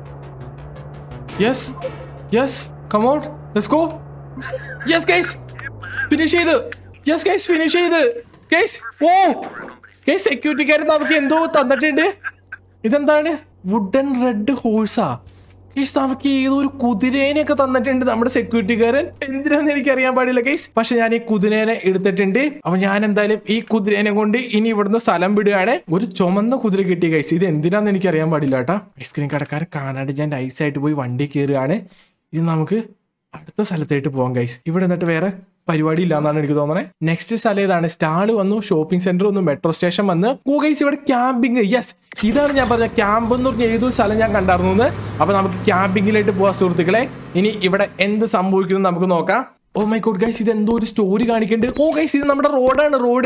yes yes come on let's go yes guys finish ചെയ്ത് യെസ് ഗൈസ് ഫിനിഷ് ചെയ്ത് ഗൈസ് ഓ ഗൈസ് സെക്യൂരിറ്റിക്കാരൻ നമുക്ക് എന്തോ തന്നിട്ടുണ്ട് ഇതെന്താണ് വുഡൻ റെഡ് ഹോഴ്സാ ഗൈസ് നമുക്ക് ഏതോ ഒരു കുതിരേനെയൊക്കെ തന്നിട്ടുണ്ട് നമ്മുടെ സെക്യൂരിറ്റിക്കാരൻ എന്തിനാന്ന് എനിക്ക് അറിയാൻ പാടില്ല ഗൈസ് പക്ഷെ ഞാൻ ഈ കുതിരേനെ എടുത്തിട്ടുണ്ട് അപ്പൊ ഞാൻ എന്തായാലും ഈ കുതിരേനെ കൊണ്ട് ഇനി ഇവിടുന്ന് സ്ഥലം വിടുകയാണ് ഒരു ചുമന്ന കുതിര കിട്ടി ഗൈസ് ഇത് എന്തിനാന്ന് എനിക്ക് അറിയാൻ പാടില്ല കേട്ടോ ഐസ്ക്രീം കടക്കാരൻ കാണാണ്ട് ഞാൻ ഐസായിട്ട് പോയി വണ്ടി കയറുകയാണ് ഇനി നമുക്ക് അടുത്ത സ്ഥലത്തായിട്ട് പോവാം ഗൈസ് ഇവിടെ എന്നിട്ട് വേറെ പരിപാടി ഇല്ലാന്നാണ് എനിക്ക് തോന്നുന്നത് നെക്സ്റ്റ് സ്ഥലം ഏതാണ് സ്റ്റാള് വന്നു ഷോപ്പിംഗ് സെന്റർ വന്നു മെട്രോ സ്റ്റേഷൻ വന്ന് ഓ ഗൈസ് ഇവിടെ ക്യാമ്പിംഗ് യെസ് ഇതാണ് ഞാൻ പറഞ്ഞ ക്യാമ്പ് എന്ന് പറഞ്ഞ ഏതൊരു സ്ഥലം ഞാൻ കണ്ടായിരുന്നു എന്ന്. അപ്പൊ നമുക്ക് ക്യാമ്പിങ്ങിലായിട്ട് പോവാം സുഹൃത്തുക്കളെ ഇനി ഇവിടെ എന്ത് സംഭവിക്കുന്നു നമുക്ക് നോക്കാം ഓ മൈ ഗോഡ് ഗൈസ് ഇത് എന്തോ ഒരു സ്റ്റോറി കാണിക്കുന്നുണ്ട് ഓ ഗൈസ് ഇത് നമ്മുടെ റോഡാണ് റോഡ്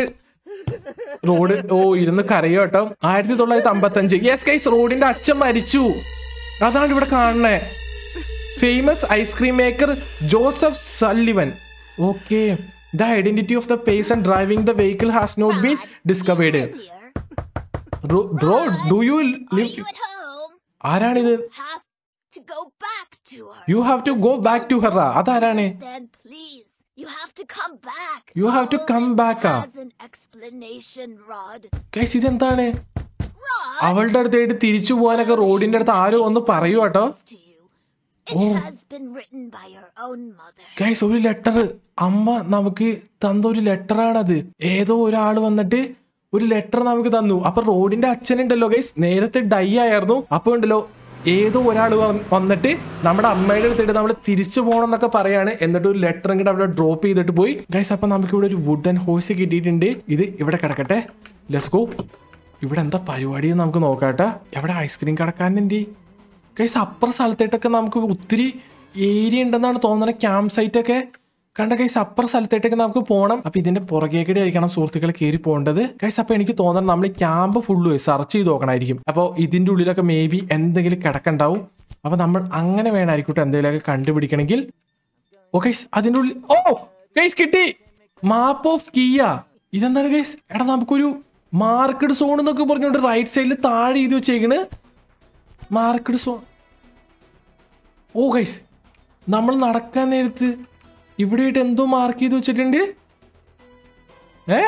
റോഡ് ഓ ഇരുന്ന് കരയോ കേട്ടോ ആയിരത്തി തൊള്ളായിരത്തി അമ്പത്തി അഞ്ച് യെസ് ഗൈസ് റോഡിന്റെ അച്ഛൻ മരിച്ചു അതാണ് ഇവിടെ കാണണേ famous ice cream maker Joseph Sullivan okay the identity of the person driving the vehicle has not been discovered Dear, bro do you are live you at home? ആരാണിത് Have to go back to her. You have to go back to her അതാരാണ് Then please, you have to come back. You have to All come this back, ah. Has an explanation, Rod. Guys ഇതെന്താണ് Rod, അവളുടെ അടുത്തായിട്ട് തിരിച്ചു പോകാനൊക്കെ റോഡിന്റെ അടുത്ത് ആരോ ഒന്ന് പറയൂ കേട്ടോ to you. It has been written by your own mother. Guys ഒരു ലെറ്റർ അമ്മ നമുക്ക് തന്ന ഒരു ലെറ്ററാണത് ഏതോ ഒരാൾ വന്നിട്ട് ഒരു ലെറ്റർ നമുക്ക് തന്നു അപ്പൊ റോഡിന്റെ അച്ഛനുണ്ടല്ലോ ഗൈസ് നേരത്തെ ഡൈ ആയിരുന്നു അപ്പൊ ഉണ്ടല്ലോ ഏതോ ഒരാൾ വന്നിട്ട് നമ്മുടെ അമ്മയുടെ അടുത്തിട്ട് നമ്മൾ തിരിച്ചു പോകണം എന്നൊക്കെ പറയാണ് എന്നിട്ട് ഒരു ലെറ്റർ ഇങ്ങോട്ട് അവിടെ ഡ്രോപ്പ് ചെയ്തിട്ട് പോയി ഗൈസ് അപ്പൊ നമുക്ക് ഇവിടെ ഒരു വുഡൻ ഹോഴ്സ് കിട്ടിയിട്ടുണ്ട് ഇത് ഇവിടെ കിടക്കട്ടെ ലെസ്കോ ഇവിടെ എന്താ പരിപാടി എന്ന് നമുക്ക് നോക്കാട്ടെ എവിടെ ഐസ്ക്രീം കടക്കാരൻ എന്തി ഗൈസ് അപ്പുറ സ്ഥലത്തേട്ടൊക്കെ നമുക്ക് ഒത്തിരി ഏരിയ ഉണ്ടെന്നാണ് തോന്നുന്നത് ക്യാമ്പ് സൈറ്റ് ഒക്കെ കണ്ട ഗൈസ് അപ്പുറ സ്ഥലത്തേട്ടൊക്കെ നമുക്ക് പോകണം അപ്പൊ ഇതിന്റെ പുറകേക്കടി ആയിരിക്കണം സുഹൃത്തുക്കളെ കയറി പോകേണ്ടത് ഗൈസ് അപ്പൊ എനിക്ക് തോന്നുന്നത് നമ്മൾ ഈ ക്യാമ്പ് ഫുള്ള് സെർച്ച് ചെയ്ത് നോക്കണമായിരിക്കും അപ്പോൾ ഇതിന്റെ ഉള്ളിലൊക്കെ മേ ബി എന്തെങ്കിലും കിടക്കണ്ടാവും അപ്പൊ നമ്മൾ അങ്ങനെ വേണമായിരിക്കട്ടെ എന്തെങ്കിലുമൊക്കെ കണ്ടുപിടിക്കണമെങ്കിൽ ഓ ഗൈസ് അതിന്റെ ഉള്ളിൽ ഓ ഗൈസ് കിട്ടി മാപ്പ് ഓഫ് കിയ ഇതെന്താണ് ഗൈസ് എടാ നമുക്കൊരു മാർക്കറ്റ് സോൺ എന്നൊക്കെ പറഞ്ഞുകൊണ്ട് റൈറ്റ് സൈഡിൽ താഴെ എഴുതി വെച്ചേക്കണ് മാർക്കറ്റ് സോൺ ഓ ഗൈസ് നമ്മൾ നടക്കാൻ നേരത്ത് ഇവിടെയായിട്ട് എന്തോ മാർക്ക് ചെയ്ത് വെച്ചിട്ടുണ്ട് ഏ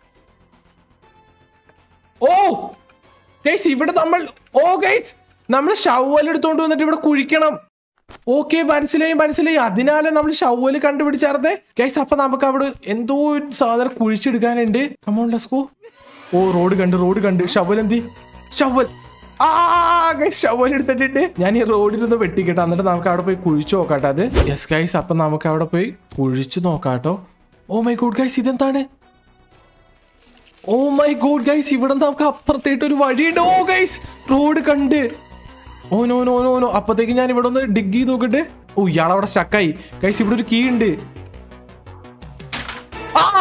ഓ ഗൈസ് ഇവിടെ നമ്മൾ ഓ ഗൈസ് നമ്മൾ ഷവൽ എടുത്തോണ്ട് വന്നിട്ട് ഇവിടെ കുഴിക്കണം ഓക്കെ മനസ്സിലായി മനസ്സിലായി അതിനാലെ നമ്മൾ ഷവല് കണ്ടുപിടിച്ചാർന്നേ ഗൈസ് അപ്പൊ നമുക്ക് അവിടെ എന്തോ ഒരു സാധനം കുഴിച്ചെടുക്കാനുണ്ട് കമോൺ ലെസ്കോ ഓ റോഡ് കണ്ട് റോഡ് കണ്ട് ഷവൽ എന്തി ഷവൽ ആ ഗൈസ് ഷവൽ എടുത്തിട്ടുണ്ട് ഞാൻ ഈ റോഡിലൊന്ന് വെട്ടിക്കട്ടെ എന്നിട്ട് നമുക്ക് അവിടെ പോയി കുഴിച്ചു നോക്കാട്ടെ അത് യെസ് ഗൈസ് അപ്പൊ നമുക്ക് അവിടെ പോയി കുഴിച്ചു നോക്കാട്ടോ ഓ മൈ ഗോഡ് ഗൈസ് ഇതെന്താണ് ഓ മൈ ഗോഡ് ഗൈസ് ഇവിടെ നമുക്ക് അപ്പുറത്തേട്ട് ഒരു വഴിയുണ്ട് ഓ ഗൈസ് റോഡ് കണ്ട് oh no no no no അപ്പത്തേക്ക് ഞാൻ ഇവിടെ ഒന്ന് ഡിഗ് ചെയ്ത് നോക്കട്ടെ ഓ ഇയാളവിടെ സ്റ്റക്കായി ഗൈസ് ഇവിടെ ഒരു കീ ഉണ്ട്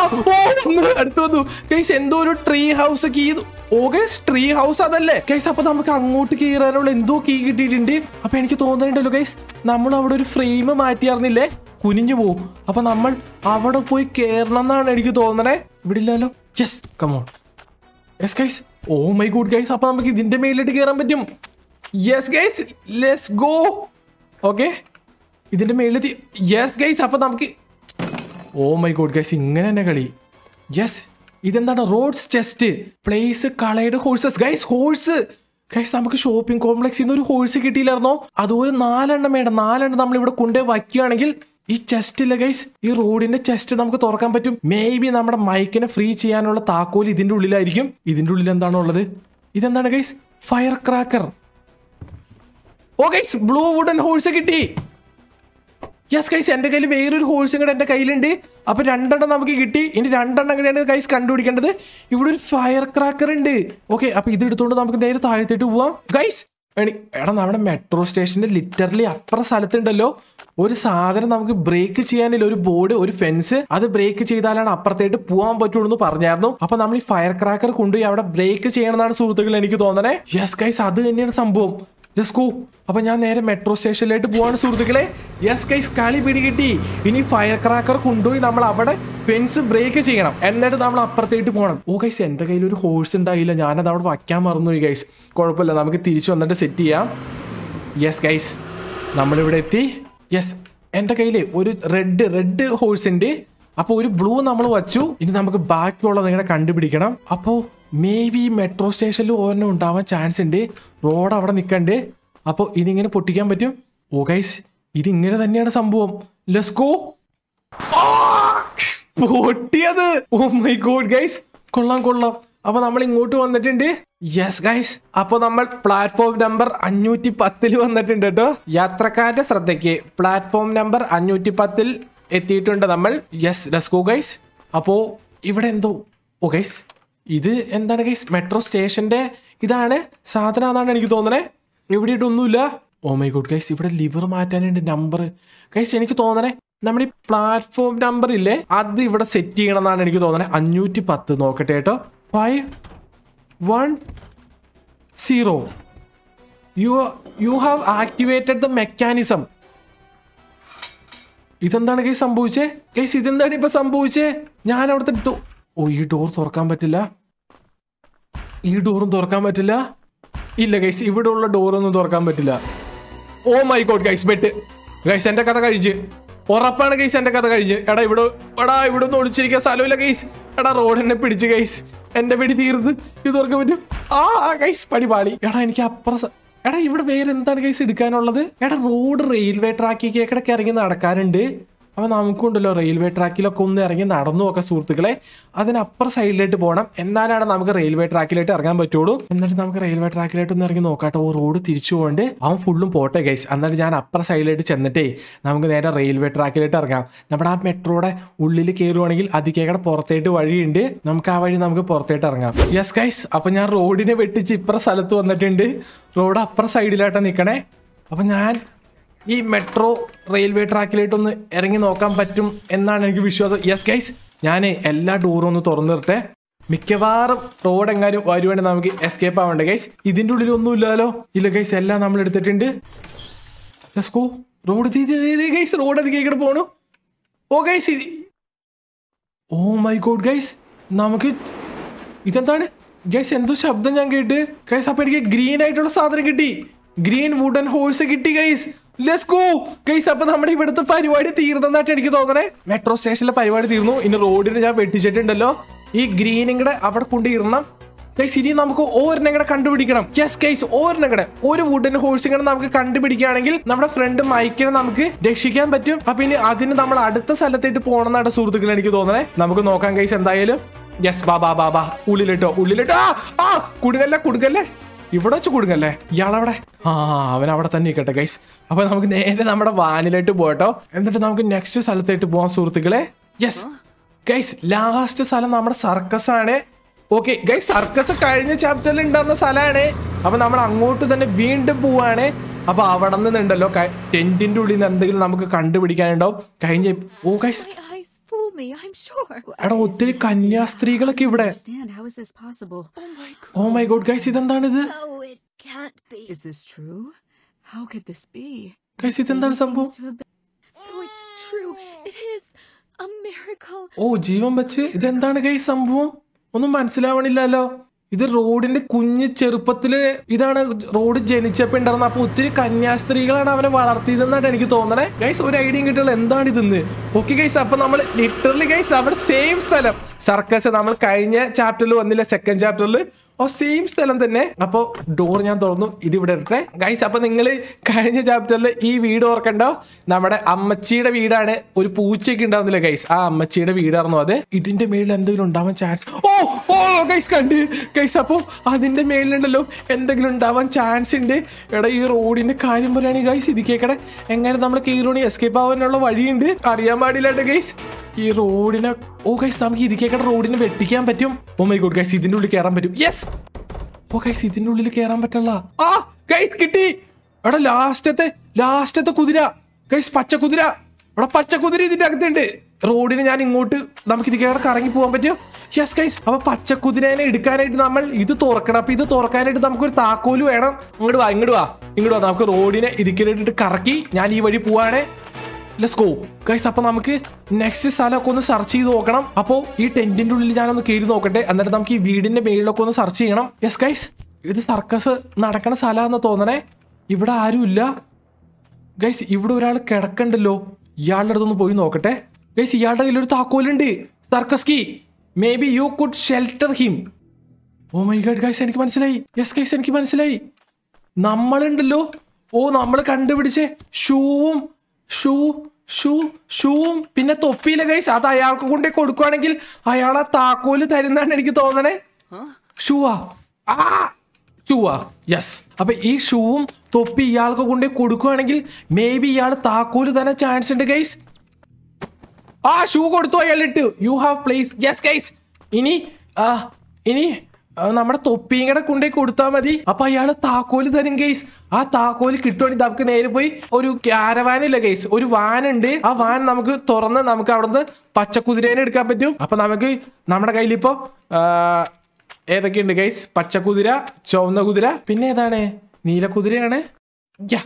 ഓ വന്നു അടുത്ത് വന്നു ഗൈസ് എന്തോ ഒരു tree house key oh guys tree house അതല്ലേ ഗൈസ് അപ്പൊ നമുക്ക് അങ്ങോട്ട് കീറാനുള്ള എന്തോ കീ കിട്ടിയിട്ടുണ്ട് അപ്പൊ എനിക്ക് തോന്നുന്നുണ്ടല്ലോ ഗൈസ് നമ്മൾ അവിടെ ഒരു ഫ്രെയിം മാറ്റിയാർന്നില്ലേ കുനിഞ്ഞു പോവും അപ്പൊ നമ്മൾ അവിടെ പോയി കേറണം എന്നാണ് എനിക്ക് തോന്നണേ ഇവിടെ ഇല്ലല്ലോ yes come on yes guys oh my good guys അപ്പൊ നമുക്ക് ഇതിന്റെ മേലിട്ട് കയറാൻ പറ്റും yes guys let's go okay ഇതിന്റെ മേളിൽ യെസ് ഗൈസ് അപ്പൊ നമുക്ക് ഓ മൈ ഗോഡ് ഗൈസ് ഇങ്ങനെ തന്നെ കളി യെസ് ഇതെന്താണ് റോഡ്സ് ചെസ്റ്റ് പ്ലേസ് കളയുടെ ഹോഴ്സസ് ഗൈസ് ഹോഴ്സ് ഗൈസ് നമുക്ക് ഷോപ്പിംഗ് കോംപ്ലക്സിൽ നിന്ന് ഒരു ഹോഴ്സ് കിട്ടിയില്ലായിരുന്നോ അതുപോലെ നാലെണ്ണം വേണ്ട നാലെണ്ണം നമ്മൾ ഇവിടെ കൊണ്ടുപോയി വയ്ക്കുകയാണെങ്കിൽ ഈ ചെസ്റ്റില്ല ഗൈസ് ഈ റോഡിന്റെ ചെസ്റ്റ് നമുക്ക് തുറക്കാൻ പറ്റും മേ ബി നമ്മുടെ മൈക്കിനെ ഫ്രീ ചെയ്യാനുള്ള താക്കോൽ ഇതിന്റെ ഉള്ളിലായിരിക്കും ഇതിന്റെ ഉള്ളിൽ എന്താണ് ഉള്ളത് ഇതെന്താണ് guys fire cracker oh guys blue wooden horse കിട്ടി യെസ് ഗൈസ് എന്റെ കയ്യിൽ വേറൊരു ഹോഴ്സും കൂടെ എന്റെ കയ്യിലുണ്ട് അപ്പൊ രണ്ടെണ്ണം നമുക്ക് കിട്ടി ഇനി രണ്ടെണ്ണം കൂടെയാണ് ഗൈസ് കണ്ടുപിടിക്കേണ്ടത് ഇവിടെ ഒരു ഫയർ ക്രാക്കർ ഉണ്ട് ഓക്കെ അപ്പൊ ഇത് എടുത്തുകൊണ്ട് നമുക്ക് നേരെ താഴത്തേട്ട് പോവാം ഗൈസ് എണി എടാ നമ്മുടെ മെട്രോ സ്റ്റേഷന്റെ ലിറ്ററലി അപ്പുറം സ്ഥലത്തുണ്ടല്ലോ ഒരു സാധനം നമുക്ക് ബ്രേക്ക് ചെയ്യാനില്ല ഒരു ബോർഡ് ഒരു ഫെൻസ് അത് ബ്രേക്ക് ചെയ്താലാണ് അപ്പുറത്തേട്ട് പോകാൻ പറ്റുള്ളൂ എന്ന് പറഞ്ഞായിരുന്നു അപ്പൊ നമ്മൾ ഈ ഫയർ ക്രാക്കർ കൊണ്ടുപോയി അവിടെ ബ്രേക്ക് ചെയ്യണമെന്നാണ് സുഹൃത്തുക്കൾ എനിക്ക് തോന്നണേ യെസ് ഗൈസ് അത് തന്നെയാണ് സംഭവം ലെറ്റ്സ് ഗോ അപ്പൊ ഞാൻ നേരെ മെട്രോ സ്റ്റേഷനിലേക്ക് പോവാണ് സുഹൃത്തുക്കളെ യെസ് കൈസ് കളി പിടികിട്ടി ഇനി ഫയർ ക്രാക്കർ കൊണ്ടുപോയി നമ്മൾ അവിടെ ഫെൻസ് ബ്രേക്ക് ചെയ്യണം എന്നിട്ട് നമ്മൾ അപ്പുറത്തേട്ട് പോകണം ഓ ഗൈസ് എന്റെ കയ്യിൽ ഒരു ഹോഴ്സ് ഉണ്ടായില്ല ഞാനത് അവിടെ വയ്ക്കാൻ മറന്നുപോയി ഗൈസ് കുഴപ്പമില്ല നമുക്ക് തിരിച്ചു വന്നിട്ട് സെറ്റ് ചെയ്യാം യെസ് ഗൈസ് നമ്മളിവിടെ എത്തി യെസ് എൻ്റെ കയ്യിൽ ഒരു റെഡ് റെഡ് ഹോഴ്സ് ഉണ്ട് അപ്പോൾ ഒരു ബ്ലൂ നമ്മൾ വച്ചു ഇനി നമുക്ക് ബാക്കിയുള്ളത് ഇങ്ങനെ കണ്ടുപിടിക്കണം അപ്പോൾ മേ ബി മെട്രോ സ്റ്റേഷനിൽ ഓരോന്നും ഉണ്ടാവാൻ ചാൻസ് ഉണ്ട് റോഡ് അവിടെ നിൽക്കണ്ട് അപ്പോൾ ഇതിങ്ങനെ പൊട്ടിക്കാൻ പറ്റും ഓ ഗൈസ് ഇതിങ്ങനെ തന്നെയാണ് സംഭവം ലെസ്കോ പൊട്ടിയത് ഓ മൈ ഗോഡ് ഗൈസ് കൊള്ളാം കൊള്ളാം അപ്പൊ നമ്മൾ ഇങ്ങോട്ട് വന്നിട്ടുണ്ട് യെസ് ഗൈസ് അപ്പൊ നമ്മൾ പ്ലാറ്റ്ഫോം നമ്പർ അഞ്ഞൂറ്റി പത്തിൽ വന്നിട്ടുണ്ട് കേട്ടോ യാത്രക്കാരുടെ ശ്രദ്ധയ്ക്ക് പ്ലാറ്റ്ഫോം നമ്പർ അഞ്ഞൂറ്റി പത്തിൽ എത്തിയിട്ടുണ്ട് നമ്മൾ യെസ് ലെസ്കോ ഗൈസ് അപ്പോ ഇവിടെ എന്തോ ഓ ഗൈസ് ഇത് എന്താണ് ഗൈസ് മെട്രോ സ്റ്റേഷന്റെ ഇതാണ് സാധനം എന്നാണ് എനിക്ക് തോന്നണേ ഇവിടെ ഇട്ടൊന്നുമില്ല ഓ മൈ ഗുഡ് ഗൈസ് ഇവിടെ ലിവർ മാറ്റാനുണ്ട് നമ്പർ ഗൈസ് എനിക്ക് തോന്നണേ നമ്മുടെ ഈ പ്ലാറ്റ്ഫോം നമ്പർ ഇല്ലേ അത് ഇവിടെ സെറ്റ് ചെയ്യണം എന്നാണ് എനിക്ക് തോന്നണേ അഞ്ഞൂറ്റി പത്ത് നോക്കട്ടെ കേട്ടോ five one zero you you have activated the mechanism ഇതെന്താണ് കൈസ് സംഭവിച്ചേ കൈസ് ഇതെന്താണ് ഇപ്പൊ സംഭവിച്ചേ ഞാൻ അവിടുത്തെ ഡോ ഓ ഈ ഡോർ തുറക്കാൻ പറ്റില്ല ഈ ഡോറും തുറക്കാൻ പറ്റില്ല ഇല്ല ഗൈസ് ഇവിടെ ഉള്ള ഡോറൊന്നും തുറക്കാൻ പറ്റില്ല oh my god guys bet guys എന്റെ കഥ കഴിച്ച് ഉറപ്പാണ് ഗൈസ് എന്റെ കഥ കഴിച്ച് എടാ ഇവിടെ എടാ ഇവിടെ ഒന്നും ഒളിച്ചിരിക്കാൻ സ്ഥലമില്ല ഗൈസ് എടാ റോഡ് എന്നെ പിടിച്ച് ഗൈസ് എന്റെ പിടി തീർന്ന് ഇത് തുറക്കാൻ പറ്റും ആ ഗൈസ് പടി പാടി എടാ എനിക്ക് അപ്പുറം സ- എടാ ഇവിടെ വേറെ എന്താണ് ഗൈസ് എടുക്കാനുള്ളത് എടാ റോഡ് റെയിൽവേ ട്രാക്കിലേക്കിടയ്ക്ക് ഇറങ്ങി നടക്കാറുണ്ട് അപ്പൊ നമുക്കുണ്ടല്ലോ റെയിൽവേ ട്രാക്കിലൊക്കെ ഒന്ന് ഇറങ്ങി നടന്നു ഒക്കെ സുഹൃത്തുക്കളെ അതിനപ്പുറം സൈഡിലേക്ക് പോകണം എന്നാലാണ് നമുക്ക് റെയിൽവേ ട്രാക്കിലേക്ക് ഇറങ്ങാൻ പറ്റുള്ളൂ എന്നിട്ട് നമുക്ക് റെയിൽവേ ട്രാക്കിലേക്ക് ഒന്ന് ഇറങ്ങി നോക്കാട്ടോ ഓ റോഡ് തിരിച്ചു പോകണ്ട് അവൻ ഫുള്ളും പോട്ടെ ഗൈസ് എന്നിട്ട് ഞാൻ അപ്പുറം സൈഡിലേക്ക് ചെന്നിട്ടേ നമുക്ക് നേരെ റെയിൽവേ ട്രാക്കിലേക്ക് ഇറങ്ങാം നമ്മുടെ ആ മെട്രോയുടെ ഉള്ളിൽ കയറുവാണെങ്കിൽ അതിക്കേക്കടെ പുറത്തേട്ട് വഴിയുണ്ട് നമുക്ക് ആ വഴി നമുക്ക് പുറത്തേട്ട് ഇറങ്ങാം യെസ് ഗൈസ് അപ്പൊ ഞാൻ റോഡിനെ വെട്ടിച്ച് ഇപ്പുറം സ്ഥലത്ത് വന്നിട്ടുണ്ട് റോഡ് അപ്പുറം സൈഡിലായിട്ട് നിൽക്കണേ അപ്പൊ ഞാൻ ഈ മെട്രോ റെയിൽവേ ട്രാക്കിലേട്ടൊന്ന് ഇറങ്ങി നോക്കാൻ പറ്റും എന്നാണ് എനിക്ക് വിശ്വാസം യെസ് ഗൈസ് ഞാൻ എല്ലാ ഡോറും ഒന്ന് തുറന്നിട്ടെ മിക്കവാറും റോഡ് എങ്ങാനും വരുവാണെങ്കിൽ നമുക്ക് എസ്കേപ്പ് ആവണ്ടേ ഗൈസ് ഇതിന്റെ ഉള്ളിൽ ഒന്നും ഇല്ലല്ലോ ഇല്ല ഗൈസ് എല്ലാം നമ്മൾ എടുത്തിട്ടുണ്ട് ലെസ്കോ റോഡ് ഗൈസ് റോഡ് അതിക്കേക്കടെ പോണു oh guys oh my god guys നമുക്ക് ഇതെന്താണ് ഗൈസ് എന്തോ ശബ്ദം ഞാൻ കേട്ട് ഗൈസ് അപ്പൊ എനിക്ക് ഗ്രീൻ ആയിട്ടുള്ള സാധനം കിട്ടി ഗ്രീൻ വുഡൻ ഹോഴ്സ് കിട്ടി ഗൈസ് ലെറ്റ്സ് ഗോ ഗൈസ് അപ്പൊ നമ്മുടെ ഇവിടുത്തെ പരിപാടി തീർന്നെന്നായിട്ട് എനിക്ക് തോന്നണേ മെട്രോ സ്റ്റേഷനിലെ പരിപാടി തീർന്നു ഇനി റോഡിന് ഞാൻ വെട്ടിച്ചിട്ടുണ്ടല്ലോ ഈ ഗ്രീനും കൂടെ അവിടെ കൊണ്ടിരണം ഗൈസ് ഇനി നമുക്ക് ഓരെണ്ണം കൂടെ കണ്ടുപിടിക്കണം യെസ് ഗൈസ് ഓരെണ്ണം കൂടെ ഒരു വുഡൻ ഹോഴ്സും കൂടെ നമുക്ക് കണ്ടുപിടിക്കുകയാണെങ്കിൽ നമ്മുടെ ഫ്രണ്ട് മൈക്കിനെ നമുക്ക് രക്ഷിക്കാൻ പറ്റും അപ്പൊ ഇനി അതിന് നമ്മൾ അടുത്ത സ്ഥലത്തേക്ക് പോകണമെന്നാണ് സുഹൃത്തുക്കൾ എനിക്ക് തോന്നണേ നമുക്ക് നോക്കാം ഗൈസ് എന്തായാലും യെസ് ബാ ബാ ബാ ബാ ഉള്ളിലിട്ടോ ഉള്ളിലിട്ടോ ആ ആ കുടുങ്ങല്ലേ കുടുങ്ങല്ലേ ഇവിടെ വെച്ച് കുടുങ്ങല്ലേ ഇയാളവിടെ ആ അവൻ അവിടെ തന്നെ നിൽക്കട്ടെ ഗൈസ് അപ്പൊ നമുക്ക് നേരെ നമ്മുടെ വാനിലോട്ട് പോകട്ടോ എന്നിട്ട് നമുക്ക് നെക്സ്റ്റ് സ്ഥലത്തേക്ക് പോവാം സുഹൃത്തുക്കളെ യെസ് ഗൈസ് ലാസ്റ്റ് സ്ഥലം നമ്മുടെ സർക്കസ് ആണ് ഓക്കെ ഗൈസ് സർക്കസ് കഴിഞ്ഞ ചാപ്റ്ററിൽ ഉണ്ടായിരുന്ന സ്ഥലമാണ് അപ്പൊ നമ്മൾ അങ്ങോട്ട് തന്നെ വീണ്ടും പോവാണ് അപ്പൊ അവിടെ നിന്നുണ്ടല്ലോ ടെന്റിന്റെ ഉള്ളിൽ നിന്ന് എന്തെങ്കിലും നമുക്ക് കണ്ടുപിടിക്കാനുണ്ടാവും കഴിഞ്ഞ oh guys My eyes fool me, I'm sure. എടാ ഒത്തിരി കന്യാസ്ത്രീകളൊക്കെ ഇവിടെ Understand? How is this possible? Oh my god guys ഇതെന്താണിത് No, it can't be. Is this true? How could this be? Guys ഇതെന്താണ് സംഭവം Seems to have been- Oh, it's true. It is a miracle. ഓ ജീവൻ വെച്ച് ഇതെന്താണ് guys സംഭവം ഒന്നും മനസ്സിലാവണില്ലല്ലോ ഇത് റോഡിന്റെ കുഞ്ഞ് ചെറുപ്പത്തില് ഇതാണ് റോഡ് ജനിച്ചപ്പോ ഉണ്ടായിരുന്നത് അപ്പൊ ഒത്തിരി കന്യാസ്ത്രീകളാണ് അവനെ വളർത്തിയതെന്നാണ് എനിക്ക് തോന്നണേ ഗൈസ് ഒരു ഐഡിയയും കിട്ടുള്ള എന്താണ് ഇതെന്ന് ഓക്കെ ഗൈസ് അപ്പൊ നമ്മൾ ലിറ്ററലി ഗൈസ് അവിടെ സെയിം സ്ഥലം സർക്കസ് നമ്മൾ കഴിഞ്ഞ ചാപ്റ്ററിൽ വന്നില്ല സെക്കൻഡ് ചാപ്റ്ററിൽ ഓ സെയിം സ്ഥലം തന്നെ അപ്പോ ഡോർ ഞാൻ തുറന്നു ഇത് ഇവിടെ ഇരട്ടെ ഗൈസ് അപ്പൊ നിങ്ങൾ കഴിഞ്ഞ ചാപ്റ്ററിൽ ഈ വീട് ഓർക്കണ്ടോ നമ്മുടെ അമ്മച്ചിയുടെ വീടാണ് ഒരു പൂച്ചയൊക്കെ ഉണ്ടാവുന്നില്ല ഗൈസ് ആ അമ്മച്ചിയുടെ വീടായിരുന്നു അത് ഇതിന്റെ മേളിൽ എന്തെങ്കിലും ഉണ്ടാവാൻ ചാൻസ് ഓ ഓ ഗൈസ് കണ്ട് ഗൈസ് അപ്പോ അതിന്റെ മേളിലുണ്ടല്ലോ എന്തെങ്കിലും ഉണ്ടാവാൻ ചാൻസ് ഉണ്ട് എടാ ഈ റോഡിന്റെ കാര്യം പറയുകയാണെങ്കിൽ ഗൈസ് ഇത് കേക്കടെ എങ്ങനെ നമ്മൾ കീറോണി എസ്കേപ്പ് ആവാനുള്ള വഴിയുണ്ട് അറിയാൻ പാടില്ലാണ്ട് ഗൈസ് ഈ റോഡിനെ ഓ ഗൈസ് നമുക്ക് ഇത് കേക്കടെ റോഡിനെ വെട്ടിക്കാൻ പറ്റും ഓ മൈ ഗോഡ് ഗൈസ് ഇതിന്റെ ഉള്ളിൽ കയറാൻ പറ്റും യെസ് ഓ ഗൈസ് ഇതിന്റെ ഉള്ളിൽ കയറാൻ പറ്റല്ല ആ ഗൈസ് കിട്ടി എടാ ലാസ്റ്റത്തെ ലാസ്റ്റത്തെ കുതിര ഗൈസ് പച്ച കുതിര എടാ പച്ച കുതിര ഇതിന്റെ അകത്തുണ്ട് റോഡിന് ഞാൻ ഇങ്ങോട്ട് നമുക്ക് ഇത് കേടെ കറങ്ങി പോകാൻ പറ്റുമോ യെസ് ഗൈസ് അപ്പൊ പച്ച കുതിരേനെ എടുക്കാനായിട്ട് നമ്മൾ ഇത് തുറക്കണം അപ്പൊ ഇത് തുറക്കാനായിട്ട് നമുക്കൊരു താക്കോല് വേണം ഇങ്ങോട്ട് വാ ഇങ്ങോട്ട് വാ ഇങ്ങോട്ട് വാ നമുക്ക് റോഡിനെ ഇതിക്കിട്ട് കറക്കി ഞാൻ ഈ വഴി പോവാണേ ലെറ്റ്സ് ഗോ ഗൈസ് അപ്പൊ നമുക്ക് നെക്സ്റ്റ് സ്ഥലമൊക്കെ ഒന്ന് സെർച്ച് ചെയ്ത് നോക്കണം അപ്പോ ഈ ടെന്റിന്റെ ഉള്ളിൽ ഞാനൊന്ന് കയറി നോക്കട്ടെ എന്നിട്ട് നമുക്ക് ഈ വീടിന്റെ മേളിലൊക്കെ ഒന്ന് സെർച്ച് ചെയ്യണം യെസ് ഗൈസ് ഇത് സർക്കസ് നടക്കണ സ്ഥലമാണെന്ന് തോന്നണേ ഇവിടെ ആരുമില്ല ഗൈസ് ഇവിടെ ഒരാൾ കിടക്കണ്ടല്ലോ ഇയാളുടെ അടുത്തൊന്ന് പോയി നോക്കട്ടെ ഗൈസ് ഇയാളുടെ കയ്യിൽ ഒരു താക്കോലുണ്ട് circus key may be you could shelter him oh my god guys എനിക്ക് മനസ്സിലായി യെസ് ഗൈസ് എനിക്ക് മനസ്സിലായി നമ്മളുണ്ടല്ലോ ഓ നമ്മൾ കണ്ടുപിടിച്ചേ ഷൂവും ഷൂ ഷൂ ഷൂവും പിന്നെ തൊപ്പിയിലെ ഗൈസ് അത് അയാൾക്ക് കൊണ്ടേ കൊടുക്കുവാണെങ്കിൽ അയാൾ ആ താക്കോല് തരുന്നാണ് എനിക്ക് തോന്നണേ ഷൂവാ ആ ഷൂവാ യെസ് അപ്പൊ ഈ ഷൂവും തൊപ്പി ഇയാൾക്ക് കൊണ്ടേ കൊടുക്കുവാണെങ്കിൽ മേ ബി ഇയാൾ താക്കോല് തന്നെ ചാൻസ് ഉണ്ട് ഗൈസ് ആ ഷൂ കൊടുത്തു അയാൾ ഇട്ടു you have place yes guys ഇനി ആ ഇനി ആ, നമ്മുടെ തൊപ്പിയും കൂടെ കൊണ്ടുപോയി കൊടുത്താൽ മതി അപ്പൊ അയാള് താക്കോല് തരും ഗൈസ് ആ താക്കോല് കിട്ടുവാണെങ്കിൽ നമുക്ക് നേരെ പോയി ഒരു ക്യാരവാനില്ല ഗൈസ് ഒരു വാൻ ഉണ്ട് ആ വാൻ നമുക്ക് തുറന്ന് നമുക്ക് അവിടുന്ന് പച്ചക്കുതിരേനെ എടുക്കാൻ പറ്റും അപ്പൊ നമുക്ക് നമ്മുടെ കയ്യിൽ ഇപ്പോ ഏതൊക്കെയുണ്ട് ഗൈസ് പച്ചക്കുതിര ചുവന്ന കുതിര പിന്നെ ഏതാണ് നീലക്കുതിരയാണ് യാ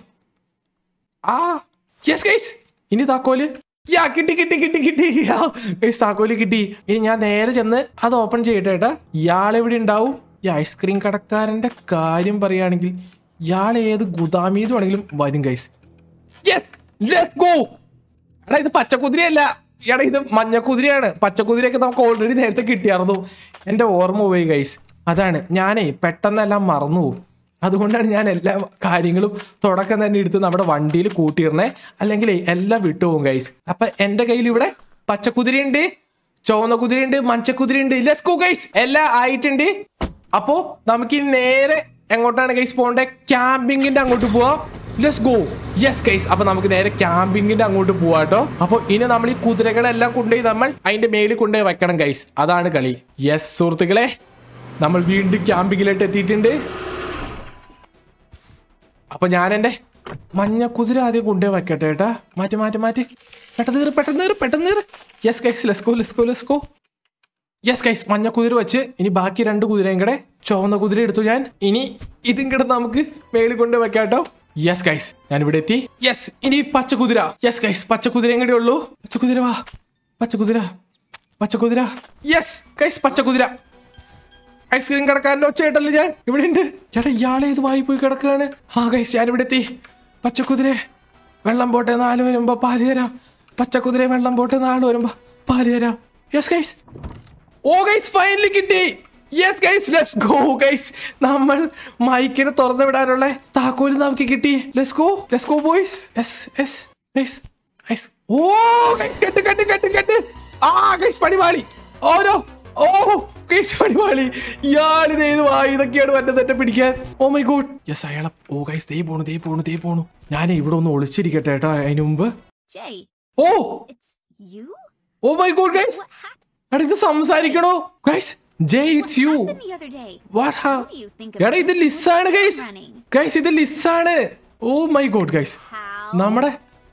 ആ യെസ് ഗൈസ് ഇനി താക്കോല് യാ കിട്ടി കിട്ടി കിട്ടി കിട്ടി യാ, ഗൈസ് താക്കോല് കിട്ടി ഇനി ഞാൻ നേരെ ചെന്ന് അത് ഓപ്പൺ ചെയ്യട്ടെ ഏട്ടാ ഇയാൾ എവിടെ ഉണ്ടാവും ഈ ഐസ്ക്രീം കടക്കാരന്റെ കാര്യം പറയുകയാണെങ്കിൽ ഇയാൾ ഏത് ഗുദാമീത് വേണമെങ്കിലും വരും ഗൈസ് യെസ് ലെറ്റ്സ് ഗോ എടാ ഇത് പച്ചക്കുതിരയല്ല എടാ ഇത് മഞ്ഞക്കുതിരയാണ് പച്ചക്കുതിരയൊക്കെ നമുക്ക് ഓൾറെഡി നേരത്തെ കിട്ടിയായിരുന്നു എൻ്റെ ഓർമ്മ പോയി ഗൈസ് അതാണ് ഞാനേ പെട്ടെന്നെല്ലാം മറന്നു പോകും അതുകൊണ്ടാണ് ഞാൻ എല്ലാ കാര്യങ്ങളും തുടക്കം തന്നെ എടുത്ത് നമ്മുടെ വണ്ടിയിൽ കൂട്ടിയിടണേ അല്ലെങ്കിൽ എല്ലാം വിട്ടുപോകും ഗൈസ് അപ്പൊ എൻ്റെ കയ്യിൽ ഇവിടെ പച്ചക്കുതിരയുണ്ട് ചുവന്ന കുതിരയുണ്ട് മഞ്ചക്കുതിരയുണ്ട് ലെറ്റ്സ് ഗോ ഗൈസ് എല്ലാം ആയിട്ടുണ്ട് അപ്പോ നമുക്ക് ഇനി നേരെ എങ്ങോട്ടാണ് ഗൈസ് പോകേണ്ടത് ക്യാമ്പിങ്ങിന്റെ അങ്ങോട്ട് പോവാം ലെറ്റ്സ് ഗോ യെസ് ഗൈസ് അപ്പൊ നമുക്ക് നേരെ ക്യാമ്പിങ്ങിന്റെ അങ്ങോട്ട് പോവാട്ടോ അപ്പൊ ഇനി നമ്മൾ ഈ കുതിരകളെല്ലാം കൊണ്ടുപോയി നമ്മൾ അതിന്റെ മേലിൽ കൊണ്ടുപോയി വെക്കണം ഗൈസ് അതാണ് കളി യെസ് സുഹൃത്തുക്കളെ നമ്മൾ വീണ്ടും ക്യാമ്പിങ്ങിലോട്ട് എത്തിയിട്ടുണ്ട് അപ്പൊ ഞാൻ എന്റെ മഞ്ഞ കുതിര ആദ്യം കൊണ്ടുപോയി വെക്കട്ടെ ഏട്ടാ മാറ്റി മാറ്റി മാറ്റി പെട്ടെന്ന് കയറി പെട്ടെന്ന് കയറി പെട്ടെന്ന് കയറി yes guys let's go let's go let's go yes guys മഞ്ഞ കുതിര വെച്ച് ഇനി ബാക്കി രണ്ട് കുതിരയും കൂടെ ചുവന്ന കുതിര എടുത്തു ഞാൻ ഇനി ഇതും കൂടെ നമുക്ക് മേളിൽ കൊണ്ട് വെക്കാട്ടോ യെസ് ഗൈസ് ഞാൻ ഇവിടെ എത്തി യെസ് ഇനി പച്ച കുതിര യെസ് ഗൈസ് പച്ച കുതിരയും കൂടെ ഉള്ളൂ പച്ച കുതിര വാ പച്ച കുതിര പച്ച കുതിര യെസ് ഗൈസ് പച്ച കുതിര ഐസ്ക്രീം കിടക്കാരൻ്റെ ഒച്ചയായിട്ടല്ലേ ഞാൻ ഇവിടെ ഉണ്ട് ചേട്ടാ ഇയാളെ ഇത് വായി പോയി കിടക്കുകയാണ് ആ ഗൈസ് ഞാൻ ഇവിടെ എത്തി പച്ചക്കുതിര വെള്ളം പോട്ടെ നാല് വരുമ്പോ പാല് തരാം പച്ചക്കുതിര വെള്ളം പോട്ടെ നാല് വരുമ്പോ പാല് തരാം yes guys oh guys finally കിട്ടി yes guys let's go guys നമ്മൾ മൈക്കിനെ തുറന്നു വിടാനുള്ള താക്കോല് നമുക്ക് കിട്ടി let's go let's go boys yes yes guys guys oh guys കെട്ട് കെട്ട് കെട്ട് കെട്ട് ആ ഗൈസ് പണിപാളി ഓരോ ഓ ഗൈസ് പണിപാളി ഇയാളിത് ഏത് വായി ഇതൊക്കെയാണ് മറ്റേ തെറ്റ പിടിക്കാൻ ഓ മൈ ഗോഡ് യെസ് അയാളെ ഓ ഗൈസ് ദേ പോണു ദേ പോണു ദേ പോണു ഞാൻ ഇവിടെ ഒന്ന് ഒളിച്ചിരിക്കട്ടെ കേട്ടോ അതിന് മുമ്പ് Jay, oh it's you? Oh my god guys What happened എടാ ഇത് സംസാരിക്കണോ guys Jay it's you the other day? What ഹാ What do you think of എടാ ഇത് ലിസ്സാണ് ഗൈസ് running? ഗൈസ് ഇത് ലിസ്സാണ് oh my god guys How? നമ്മുടെ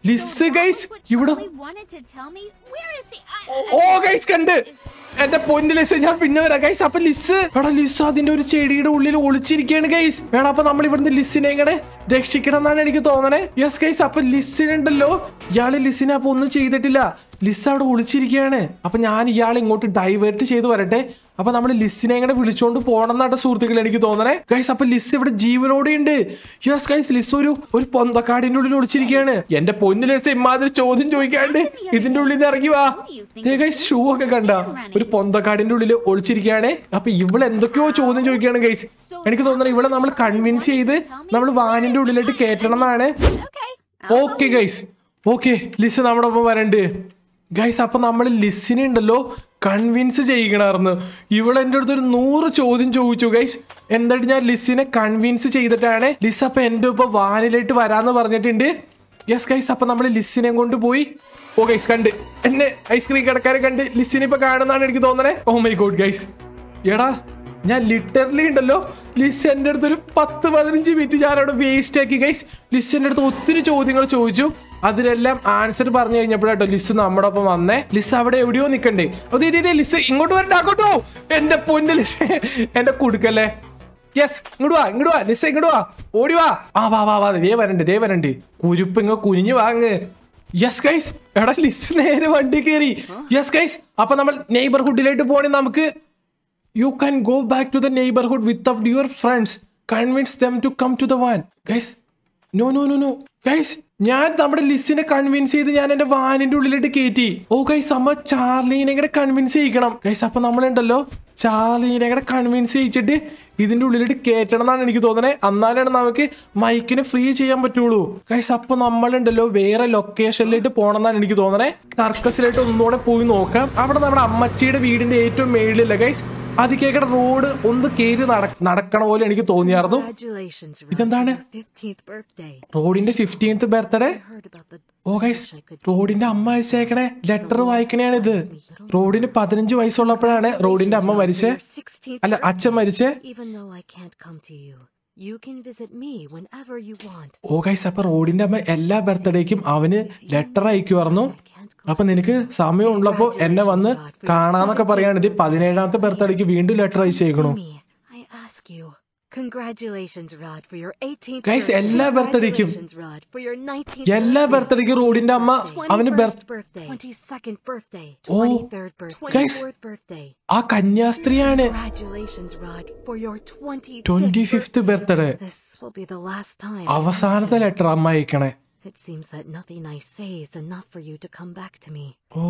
Liz guys What ഇവിടെ Charlie wanted to tell me? Where is he? I, oh guys കണ്ട് എന്റെ പൊന്നു ലിസ് ഞാൻ പിന്നെ വരാം ഗൈസ് അപ്പൊ ലിസ് എടാ ലിസ് അതിന്റെ ഒരു ചെടിയുടെ ഉള്ളിൽ ഒളിച്ചിരിക്കുകയാണ് ഗൈസ് വേണം അപ്പൊ നമ്മൾ ഇവിടുന്ന് ലിസിനെ ഇങ്ങനെ രക്ഷിക്കണം എന്നാണ് എനിക്ക് തോന്നണേ യെസ് ഗൈസ് അപ്പൊ ലിസിനുണ്ടല്ലോ ഇയാള് ലിസിനെ അപ്പൊ ഒന്നും ചെയ്തിട്ടില്ല ലിസ് അവിടെ ഒളിച്ചിരിക്കുകയാണ് അപ്പൊ ഞാൻ ഇയാളെ ഇങ്ങോട്ട് ഡൈവേർട്ട് ചെയ്ത് വരട്ടെ അപ്പൊ നമ്മൾ ലിസിനെ ഇങ്ങനെ വിളിച്ചോണ്ട് പോകണം എന്നാണ് സുഹൃത്തുക്കൾ എനിക്ക് തോന്നണേ ഗൈസ് അപ്പൊ ലിസ് ഇവിടെ ജീവനോടെ ഉണ്ട് യെസ് ഗൈസ് ലിസ് ഒരു ഒരു പൊന്തക്കാടിന്റെ ഉള്ളിൽ ഒളിച്ചിരിക്കുകയാണ് എന്റെ പൊന്നു ലിസ് ഇമാതിരി ചോദ്യം ചോദിക്കാണ്ട് ഇതിന്റെ ഉള്ളിൽ നിന്ന് ഇറങ്ങി വാ ഗൈസ് ഷൂ ഒക്കെ കണ്ട ഒരു പൊന്തക്കാടിന്റെ ഉള്ളിൽ ഒളിച്ചിരിക്കുകയാണ് അപ്പൊ ഇവള് എന്തൊക്കെയോ ചോദ്യം ചോദിക്കുകയാണ് ഗൈസ് എനിക്ക് തോന്നുന്നത് ഇവിടെ നമ്മൾ കൺവിൻസ് ചെയ്ത് നമ്മൾ വാനിന്റെ ഉള്ളിലോട്ട് കയറ്റണം എന്നാണ് okay. Okay guys okay Liz നമ്മുടെ ഒപ്പം വരണ്ട് ഗൈസ് അപ്പൊ നമ്മൾ ലിസിനെ ഉണ്ടല്ലോ കൺവിൻസ് ചെയ്യണമായിരുന്നു ഇവൾ എൻ്റെ അടുത്ത് ഒരു നൂറ് ചോദ്യം ചോദിച്ചു ഗൈസ് എന്നിട്ട് ഞാൻ ലിസിനെ കൺവിൻസ് ചെയ്തിട്ടാണ് ലിസ് അപ്പൊ എൻ്റെ ഒപ്പം വാനിലേക്ക് വരാന്ന് പറഞ്ഞിട്ടുണ്ട് യെസ് ഗൈസ് അപ്പൊ നമ്മൾ ലിസിനെ കൊണ്ട് പോയി ഓ ഗൈസ് കണ്ട് എന്നെ ഐസ്ക്രീം കടക്കാരെ കണ്ട് ലിസിനെ ഇപ്പൊ കാണുന്നതാണ് എനിക്ക് തോന്നണേ ഓ മൈ ഗോഡ് ഗൈസ് എടാ ഞാൻ ലിറ്ററലി ഉണ്ടല്ലോ ലിസ് എൻ്റെ അടുത്ത് ഒരു പത്ത് പതിനഞ്ച് മിനിറ്റ് ഞാൻ അവിടെ വേസ്റ്റ് ആക്കി ഗൈസ് ലിസ് എൻ്റെ അടുത്ത് ഒത്തിരി ചോദ്യങ്ങൾ ചോദിച്ചു അതിനെല്ലാം ആൻസർ പറഞ്ഞു കഴിഞ്ഞപ്പോഴാട്ടോ ലിസ് നമ്മുടെ ഒപ്പം വന്നേ ലിസ് അവിടെ എവിടെയോ നിൽക്കണ്ടേ അതെ ഇതേ ഇതേ ലിസ് ഇങ്ങോട്ട് വരണ്ട അങ്ങോട്ടോ എന്റെ പൊന്ന് ലിസ് എന്റെ കൊടുക്കല്ലേ യെസ് ഇങ്ങോട്ട് വാ ഇങ്ങോട്ട് വാ ലിസ് ഇങ്ങോട്ട് വാ ഓടി വാ ആ വാ വാ വാ ദേ വരണ്ട് ദേ വരണ്ട് കുരുപ്പ് ഇങ്ങ കുനിഞ്ഞു വാങ്ങ് യെസ് ഗൈസ് എടാ ലിസ് നേരെ വണ്ടി കയറി യെസ് ഗൈസ് അപ്പൊ നമ്മൾ നെയ്ബർഹുഡിലേക്ക് പോകണേ നമുക്ക് You can go back to the neighborhood without your friends. Convince them to come to the van. Guys, no, no, no, no. Guys, ഞാൻ നമ്മുടെ ലിസിനെ കൺവിൻസ് ചെയ്ത് ഞാൻ എന്റെ വാനിന്റെ ഉള്ളിലിട്ട് കയറ്റി ഓ ഗൈസ് അമ്മ ചാർലീനെ കൂടെ കൺവിൻസ് ചെയ്യിക്കണം ഗൈസ് അപ്പൊ നമ്മളുണ്ടല്ലോ ചാർലീനെ കൂടെ കൺവിൻസ് ചെയ്യിച്ചിട്ട് ഇതിന്റെ ഉള്ളിലിട്ട് കയറ്റണം എന്നാണ് എനിക്ക് തോന്നണേ എന്നാലാണ് നമുക്ക് മൈക്കിന് ഫ്രീ ചെയ്യാൻ പറ്റുള്ളൂ ഗൈസ് അപ്പൊ നമ്മളുണ്ടല്ലോ വേറെ ലൊക്കേഷനിലേക്ക് പോകണം എന്നാണ് എനിക്ക് തോന്നണേ സർക്കസിലായിട്ട് ഒന്നുകൂടെ പോയി നോക്കാം അവിടെ നമ്മുടെ അമ്മച്ചിയുടെ വീടിന്റെ ഏറ്റവും മേളിലല്ല ഗൈസ് അത് കേക്കട റോഡ് ഒന്ന് കയറി നടക്കണ പോലെ എനിക്ക് തോന്നിയായിരുന്നു Congratulations, Rod, ഇതെന്താണ്? on your 15th birthday. റോഡിന്റെ fifteenth birthday I heard about the oh guys റോഡിന്റെ അമ്മ അയച്ചേക്കണേ ലെറ്റർ വായിക്കണേയാണ് ഇത് റോഡിന് പതിനഞ്ച് വയസ്സുള്ളപ്പോഴാണ് റോഡിന്റെ അമ്മ മരിച്ചേ your 16th അല്ല അച്ഛൻ മരിച്ചേ Even though I can't come to you, you can visit me whenever you want. Oh guys അപ്പൊ റോഡിന്റെ അമ്മ എല്ലാ ബർത്ത്ഡേക്കും അവന് ലെറ്റർ അയക്കുമായിരുന്നു അപ്പൊ നിനക്ക് സമയം ഉള്ളപ്പോ എന്നെ വന്ന് കാണാന്നൊക്കെ പറയാണ് ഇത് പതിനേഴാമത്തെ ബർത്ത്ഡേക്ക് വീണ്ടും ലെറ്റർ അയച്ചേക്കണു Me, I ask you. Congratulations, Rod, for your 18th Guys, birthday. എല്ലാ birthday-ക്കും Congratulations, Rod, for your 19th എല്ലാ birthday. ബർത്ത്ഡേക്കും റോഡിന്റെ അമ്മ അവന് 21st birth birthday, 22nd birthday, Oh. 23rd birthday, Guys. 24th birthday. ആ കന്യാസ്ത്രീയാണ് Congratulations, Rod, for your 25th twenty fifth birthday This will be the last time. അവസാനത്തെ letter അമ്മ അയക്കണേ It seems that nothing I say is enough for you to come back to me. Oh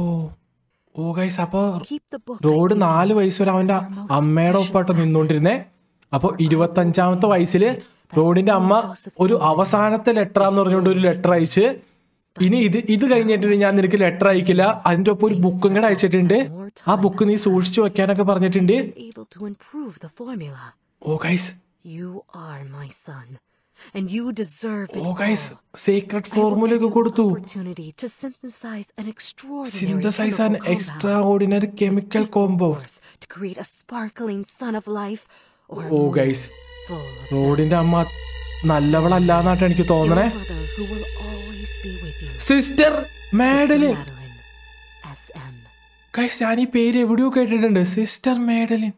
oh guys അപ്പൊ Keep the book. I Rod gave നാല് you. വയസ്സ് വരെ അവന്റെ It's our most അമ്മയുടെ precious ഒപ്പായിട്ട് asset. നിന്നോണ്ടിരുന്നേ അപ്പൊ ഇരുപത്തഞ്ചാമത്തെ വയസ്സില് റോഡിന്റെ അമ്മ ഒരു അവസാനത്തെ ലെറ്റർ എന്ന് പറഞ്ഞുകൊണ്ട് ഒരു ലെറ്റർ അയച്ച് ഇനി ഇത് ഇത് കഴിഞ്ഞിട്ട് ഞാൻ നിനക്ക് ലെറ്റർ അയക്കില്ല അതിന്റെ ഒപ്പം ഒരു ബുക്കും കൂടെ അയച്ചിട്ടുണ്ട് ആ ബുക്ക് നീ സൂക്ഷിച്ചു വെക്കാനൊക്കെ പറഞ്ഞിട്ടുണ്ട് Able to improve the formula. Oh guys You are my son, and you deserve it. Oh guys all. Secret I will formula give ഒക്കെ you the കൊടുത്തു opportunity to synthesize an extraordinary synthesize and chemical extra compound. Ordinary chemical combo Force to create a sparkling sun of life or oh moon guys full of റോഡിന്റെ അമ്മ നല്ലവളല്ല എന്നാട്ട് എനിക്ക് your തോന്നണേ mother who will always be with you. Sister Madeline Madeline. S.M. Guys ഞാൻ ഈ പേര് എവിടെയോ കേട്ടിട്ടുണ്ട് sister Madeline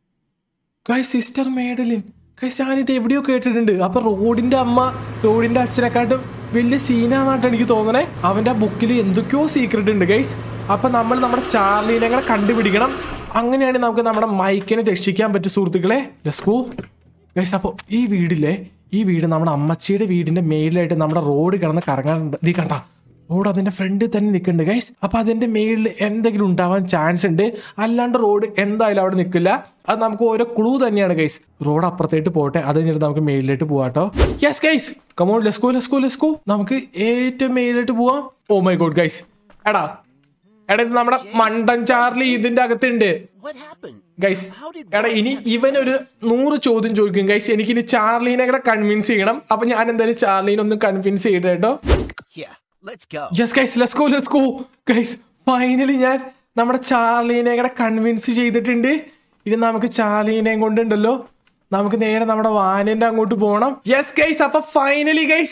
guys sister Madeline guys ഞാനിത് എവിടെയോ കേട്ടിട്ടുണ്ട് അപ്പൊ റോഡിന്റെ അമ്മ റോഡിന്റെ അച്ഛനെക്കാട്ടും വലിയ സീനാന്നായിട്ട് എനിക്ക് തോന്നണേ അവന്റെ ആ ബുക്കിൽ എന്തൊക്കെയോ സീക്രട്ട് ഉണ്ട് ഗൈസ് അപ്പൊ നമ്മൾ നമ്മുടെ ചാർലീനെ കൂടെ കണ്ടുപിടിക്കണം അങ്ങനെയാണ് നമുക്ക് നമ്മുടെ മൈക്കിനെ രക്ഷിക്കാൻ പറ്റും സുഹൃത്തുക്കളെ ലസ്കൂ ഗൈസ് അപ്പോൾ ഈ വീടില്ലേ ഈ വീട് നമ്മുടെ അമ്മച്ചിയുടെ വീടിന്റെ മേളിലായിട്ട് നമ്മുടെ റോഡ് കിടന്ന് കറങ്ങാനുണ്ട് നീ കണ്ട റോഡ് അതിന്റെ ഫ്രണ്ടിൽ തന്നെ നിൽക്കുന്നുണ്ട് ഗൈസ് അപ്പൊ അതിന്റെ മേളിൽ എന്തെങ്കിലും ഉണ്ടാവാൻ ചാൻസ് ഉണ്ട് അല്ലാണ്ട് റോഡ് എന്തായാലും അവിടെ നിൽക്കില്ല അത് നമുക്ക് ഓരോ ക്ലൂ തന്നെയാണ് ഗൈസ് റോഡ് അപ്പുറത്തേട്ട് പോട്ടെ അത് കഴിഞ്ഞിട്ട് നമുക്ക് മേളിലേക്ക് പോവാട്ടോ yes guys come on let's go let's go let's go നമുക്ക് ഏറ്റവും മേളിലേക്ക് പോവാം ഓ മൈ ഗോഡ് ഗൈസ് എടാ എടാ ഇത് നമ്മുടെ മണ്ടൻ ചാർലി ഇതിന്റെ അകത്തുണ്ട് What happened? Guys How did എടാ ഇനി ഇവൻ ഒരു നൂറ് ചോദ്യം ചോദിക്കും ഗൈസ് എനിക്ക് ഇനി ചാർലീനെ കൂടെ കൺവിൻസ് ചെയ്യണം അപ്പൊ ഞാൻ എന്തായാലും ചാർലീനെ ഒന്ന് കൺവിൻസ് ചെയ്യട്ടെ കേട്ടോ Yeah, let's go. Yes guys let's go let's go guys finally ഞാൻ നമ്മുടെ ചാർലീനെ കൂടെ കൺവിൻസ് ചെയ്തിട്ടുണ്ട് ഇനി നമുക്ക് ചാർലീനെയും കൊണ്ടുണ്ടല്ലോ നമുക്ക് നേരെ നമ്മുടെ വാനിന്റെ അങ്ങോട്ട് പോകണം യെസ് ഗൈസ് അപ്പൊ ഫൈനലി ഗൈസ്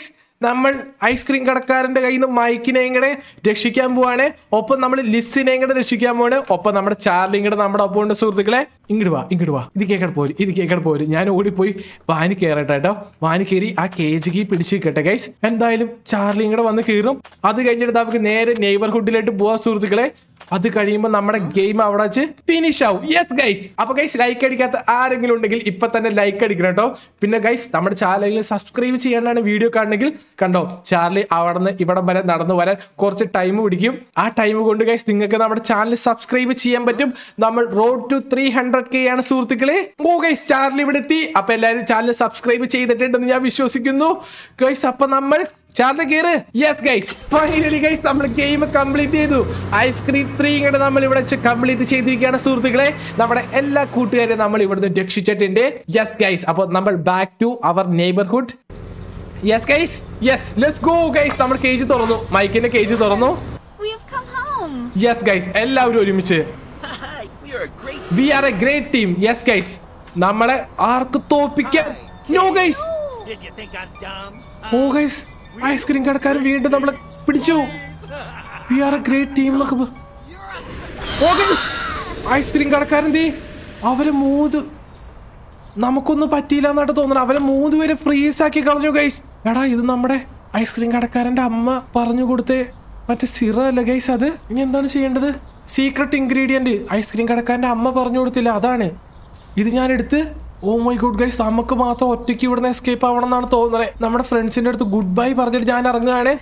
നമ്മൾ ഐസ്ക്രീം കടക്കാരന്റെ കയ്യിൽ നിന്ന് മൈക്കിനെയും കൂടെ രക്ഷിക്കാൻ പോവാണ് ഒപ്പം നമ്മൾ ലിസിനെയും കൂടെ രക്ഷിക്കാൻ പോവാണ് ഒപ്പം നമ്മുടെ ചാർലിയും കൂടെ നമ്മുടെ ഒപ്പം ഉണ്ട് സുഹൃത്തുക്കളെ ഇങ്ങോട്ട് വാ ഇങ്ങോട്ട് വാ ഇത് കേക്കട പോര് ഇത് കേക്കട പോര് ഞാൻ ഓടിപ്പോയി വാനി കയറട്ടെ കേട്ടോ വാനി കയറി ആ കേജിക്ക് പിടിച്ച് കേട്ടെ ഗൈസ് എന്തായാലും ചാർലിയും കൂടെ വന്ന് കയറും അത് കഴിഞ്ഞിട്ട് നമുക്ക് നേരെ നെയ്ബർഹുഡിലേക്ക് പോവാം സുഹൃത്തുക്കളെ അത് കഴിയുമ്പോൾ നമ്മുടെ ഗെയിം അവിടെ വെച്ച് ഫിനിഷ് ആവും യെസ് ഗൈസ് അപ്പൊ ഗൈസ് ലൈക്ക് അടിക്കാത്ത ആരെങ്കിലും ഉണ്ടെങ്കിൽ ഇപ്പൊ തന്നെ ലൈക്ക് അടിക്കണം കേട്ടോ പിന്നെ ഗൈസ് നമ്മുടെ ചാനലിൽ സബ്സ്ക്രൈബ് ചെയ്യാനാണ് വീഡിയോ കാണണമെങ്കിൽ കണ്ടോ ചാർലി അവിടെ നിന്ന് ഇവിടം വരെ നടന്നു വരാൻ കുറച്ച് ടൈം പിടിക്കും ആ ടൈം കൊണ്ട് ഗൈസ് നിങ്ങൾക്ക് നമ്മുടെ ചാനൽ സബ്സ്ക്രൈബ് ചെയ്യാൻ പറ്റും നമ്മൾ road to three hundred K ആണ് സുഹൃത്തുക്കളെ ഓ ഗൈസ് ചാർലി ഇവിടെ എത്തി അപ്പൊ എല്ലാവരും ചാനൽ സബ്സ്ക്രൈബ് ചെയ്തിട്ടുണ്ടെന്ന് ഞാൻ വിശ്വസിക്കുന്നു ഗൈസ് അപ്പൊ നമ്മൾ ചാർലി കേറ് യെസ് ഗൈസ് ഫൈനലി ഗൈസ് നമ്മൾ ഗെയിം കംപ്ലീറ്റ് ചെയ്തു ഐസ്ക്രീം ത്രീ ഇങ്ങോട്ട് നമ്മൾ ഇവിടെ വെച്ച് കംപ്ലീറ്റ് ചെയ്തിരിക്കുകയാണ് സുഹൃത്തുക്കളെ നമ്മുടെ എല്ലാ കൂട്ടുകാരെയും നമ്മൾ ഇവിടുന്ന് രക്ഷിച്ചിട്ടുണ്ട് യെസ് ഗൈസ് അപ്പോൾ നമ്മൾ back to our neighbourhood yes guys yes let's go guys നമ്മൾ കേജ് തുറന്നു മൈക്കിന്റെ കേജ് തുറന്നു We have come home. Yes guys എല്ലാവരും ഒരുമിച്ച് You're a great we are a great team yes guys നമ്മളെ ആർക്ക് തോപ്പിക്കാൻ no guys Did you think I'm dumb? Oh guys ice cream കടക്കാരൻ വീണ്ടും നമ്മളെ പിടിച്ചു we are a great team എന്നൊക്കെ പ- ഓ ഗൈസ് ഐസ്ക്രീം കടക്കാരൻ ദേ അവരെ മൂന്ന് നമുക്കൊന്നും പറ്റിയില്ല എന്നായിട്ട് തോന്നുന്നു അവരെ മൂന്ന് പേര് ഫ്രീസ് ആക്കി കളഞ്ഞു ഗൈസ് എടാ ഇത് നമ്മുടെ ഐസ്ക്രീം കടക്കാരന്റെ അമ്മ പറഞ്ഞു കൊടുത്തേ മറ്റേ സിറ അല്ല ഗൈസ് അത് ഇനി എന്താണ് ചെയ്യേണ്ടത് സീക്രട്ട് ഇൻഗ്രീഡിയന്റ് ഐസ്ക്രീം കടക്കാരന്റെ അമ്മ പറഞ്ഞു കൊടുത്തില്ല അതാണ് ഇത് ഞാൻ എടുത്ത് ഓ മൈ ഗുഡ് ഗൈസ് നമുക്ക് മാത്രം ഒറ്റയ്ക്ക് ഇവിടുന്ന് എസ്കേപ്പ് ആവണം എന്നാണ് തോന്നുന്നത് നമ്മുടെ ഫ്രണ്ട്സിന്റെ അടുത്ത് ഗുഡ് ബൈ പറഞ്ഞിട്ട് ഞാൻ ഇറങ്ങുകയാണ്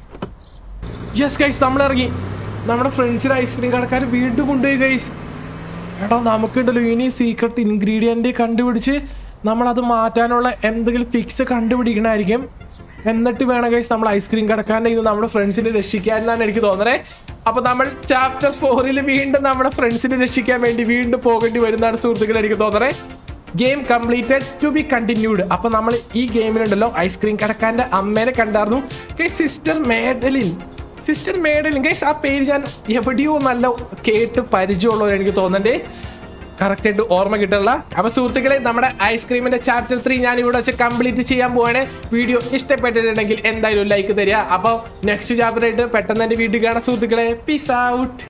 യെസ് ഗൈസ് നമ്മൾ ഇറങ്ങി നമ്മുടെ ഫ്രണ്ട്സിന് ഐസ്ക്രീം കടക്കാർ വീണ്ടും കൊണ്ടുപോയി ഗൈസ് എടാ നമുക്കുണ്ടല്ലോ ഇനി സീക്രട്ട് ഇൻഗ്രീഡിയൻറ്റ് കണ്ടുപിടിച്ച് നമ്മളത് മാറ്റാനുള്ള എന്തെങ്കിലും ഫിക്സ് കണ്ടുപിടിക്കണമായിരിക്കും എന്നിട്ട് വേണം ഗൈസ് നമ്മൾ ഐസ്ക്രീം കടക്കാൻ്റെ ഇത് നമ്മുടെ ഫ്രണ്ട്സിനെ രക്ഷിക്കാൻ എന്നാണ് എനിക്ക് തോന്നുന്നത് അപ്പോൾ നമ്മൾ ചാപ്റ്റർ ഫോറിൽ വീണ്ടും നമ്മുടെ ഫ്രണ്ട്സിനെ രക്ഷിക്കാൻ വേണ്ടി വീണ്ടും പോകേണ്ടി വരുന്നതാണ് സുഹൃത്തുക്കൾ എനിക്ക് തോന്നുന്നത് game completed to be continued അപ്പൊ നമ്മൾ ഈ ഗെയിമിലുണ്ടല്ലോ ഐസ്ക്രീം കടക്കാരന്റെ അമ്മേനെ കണ്ടായിരുന്നു sister Madeline sister Madeline guys ആ പേര് ഞാൻ എവിടെയോ നല്ല കേട്ട് പരിചയമുള്ളവർ എനിക്ക് തോന്നണ്ടേ കറക്റ്റ് ആയിട്ട് ഓർമ്മ കിട്ടുള്ള അപ്പൊ സുഹൃത്തുക്കളെ നമ്മുടെ ഐസ്ക്രീമിന്റെ ചാപ്റ്റർ ത്രീ ഞാൻ ഇവിടെ വെച്ച് കംപ്ലീറ്റ് ചെയ്യാൻ പോവാണ് വീഡിയോ ഇഷ്ടപ്പെട്ടിട്ടുണ്ടെങ്കിൽ എന്തായാലും ലൈക്ക് തരിക അപ്പോൾ നെക്സ്റ്റ് ചാപ്റ്റർ ആയിട്ട് പെട്ടെന്ന് തന്നെ വീട്ടിൽ കാണാം സുഹൃത്തുക്കളെ പീസ് ഔട്ട്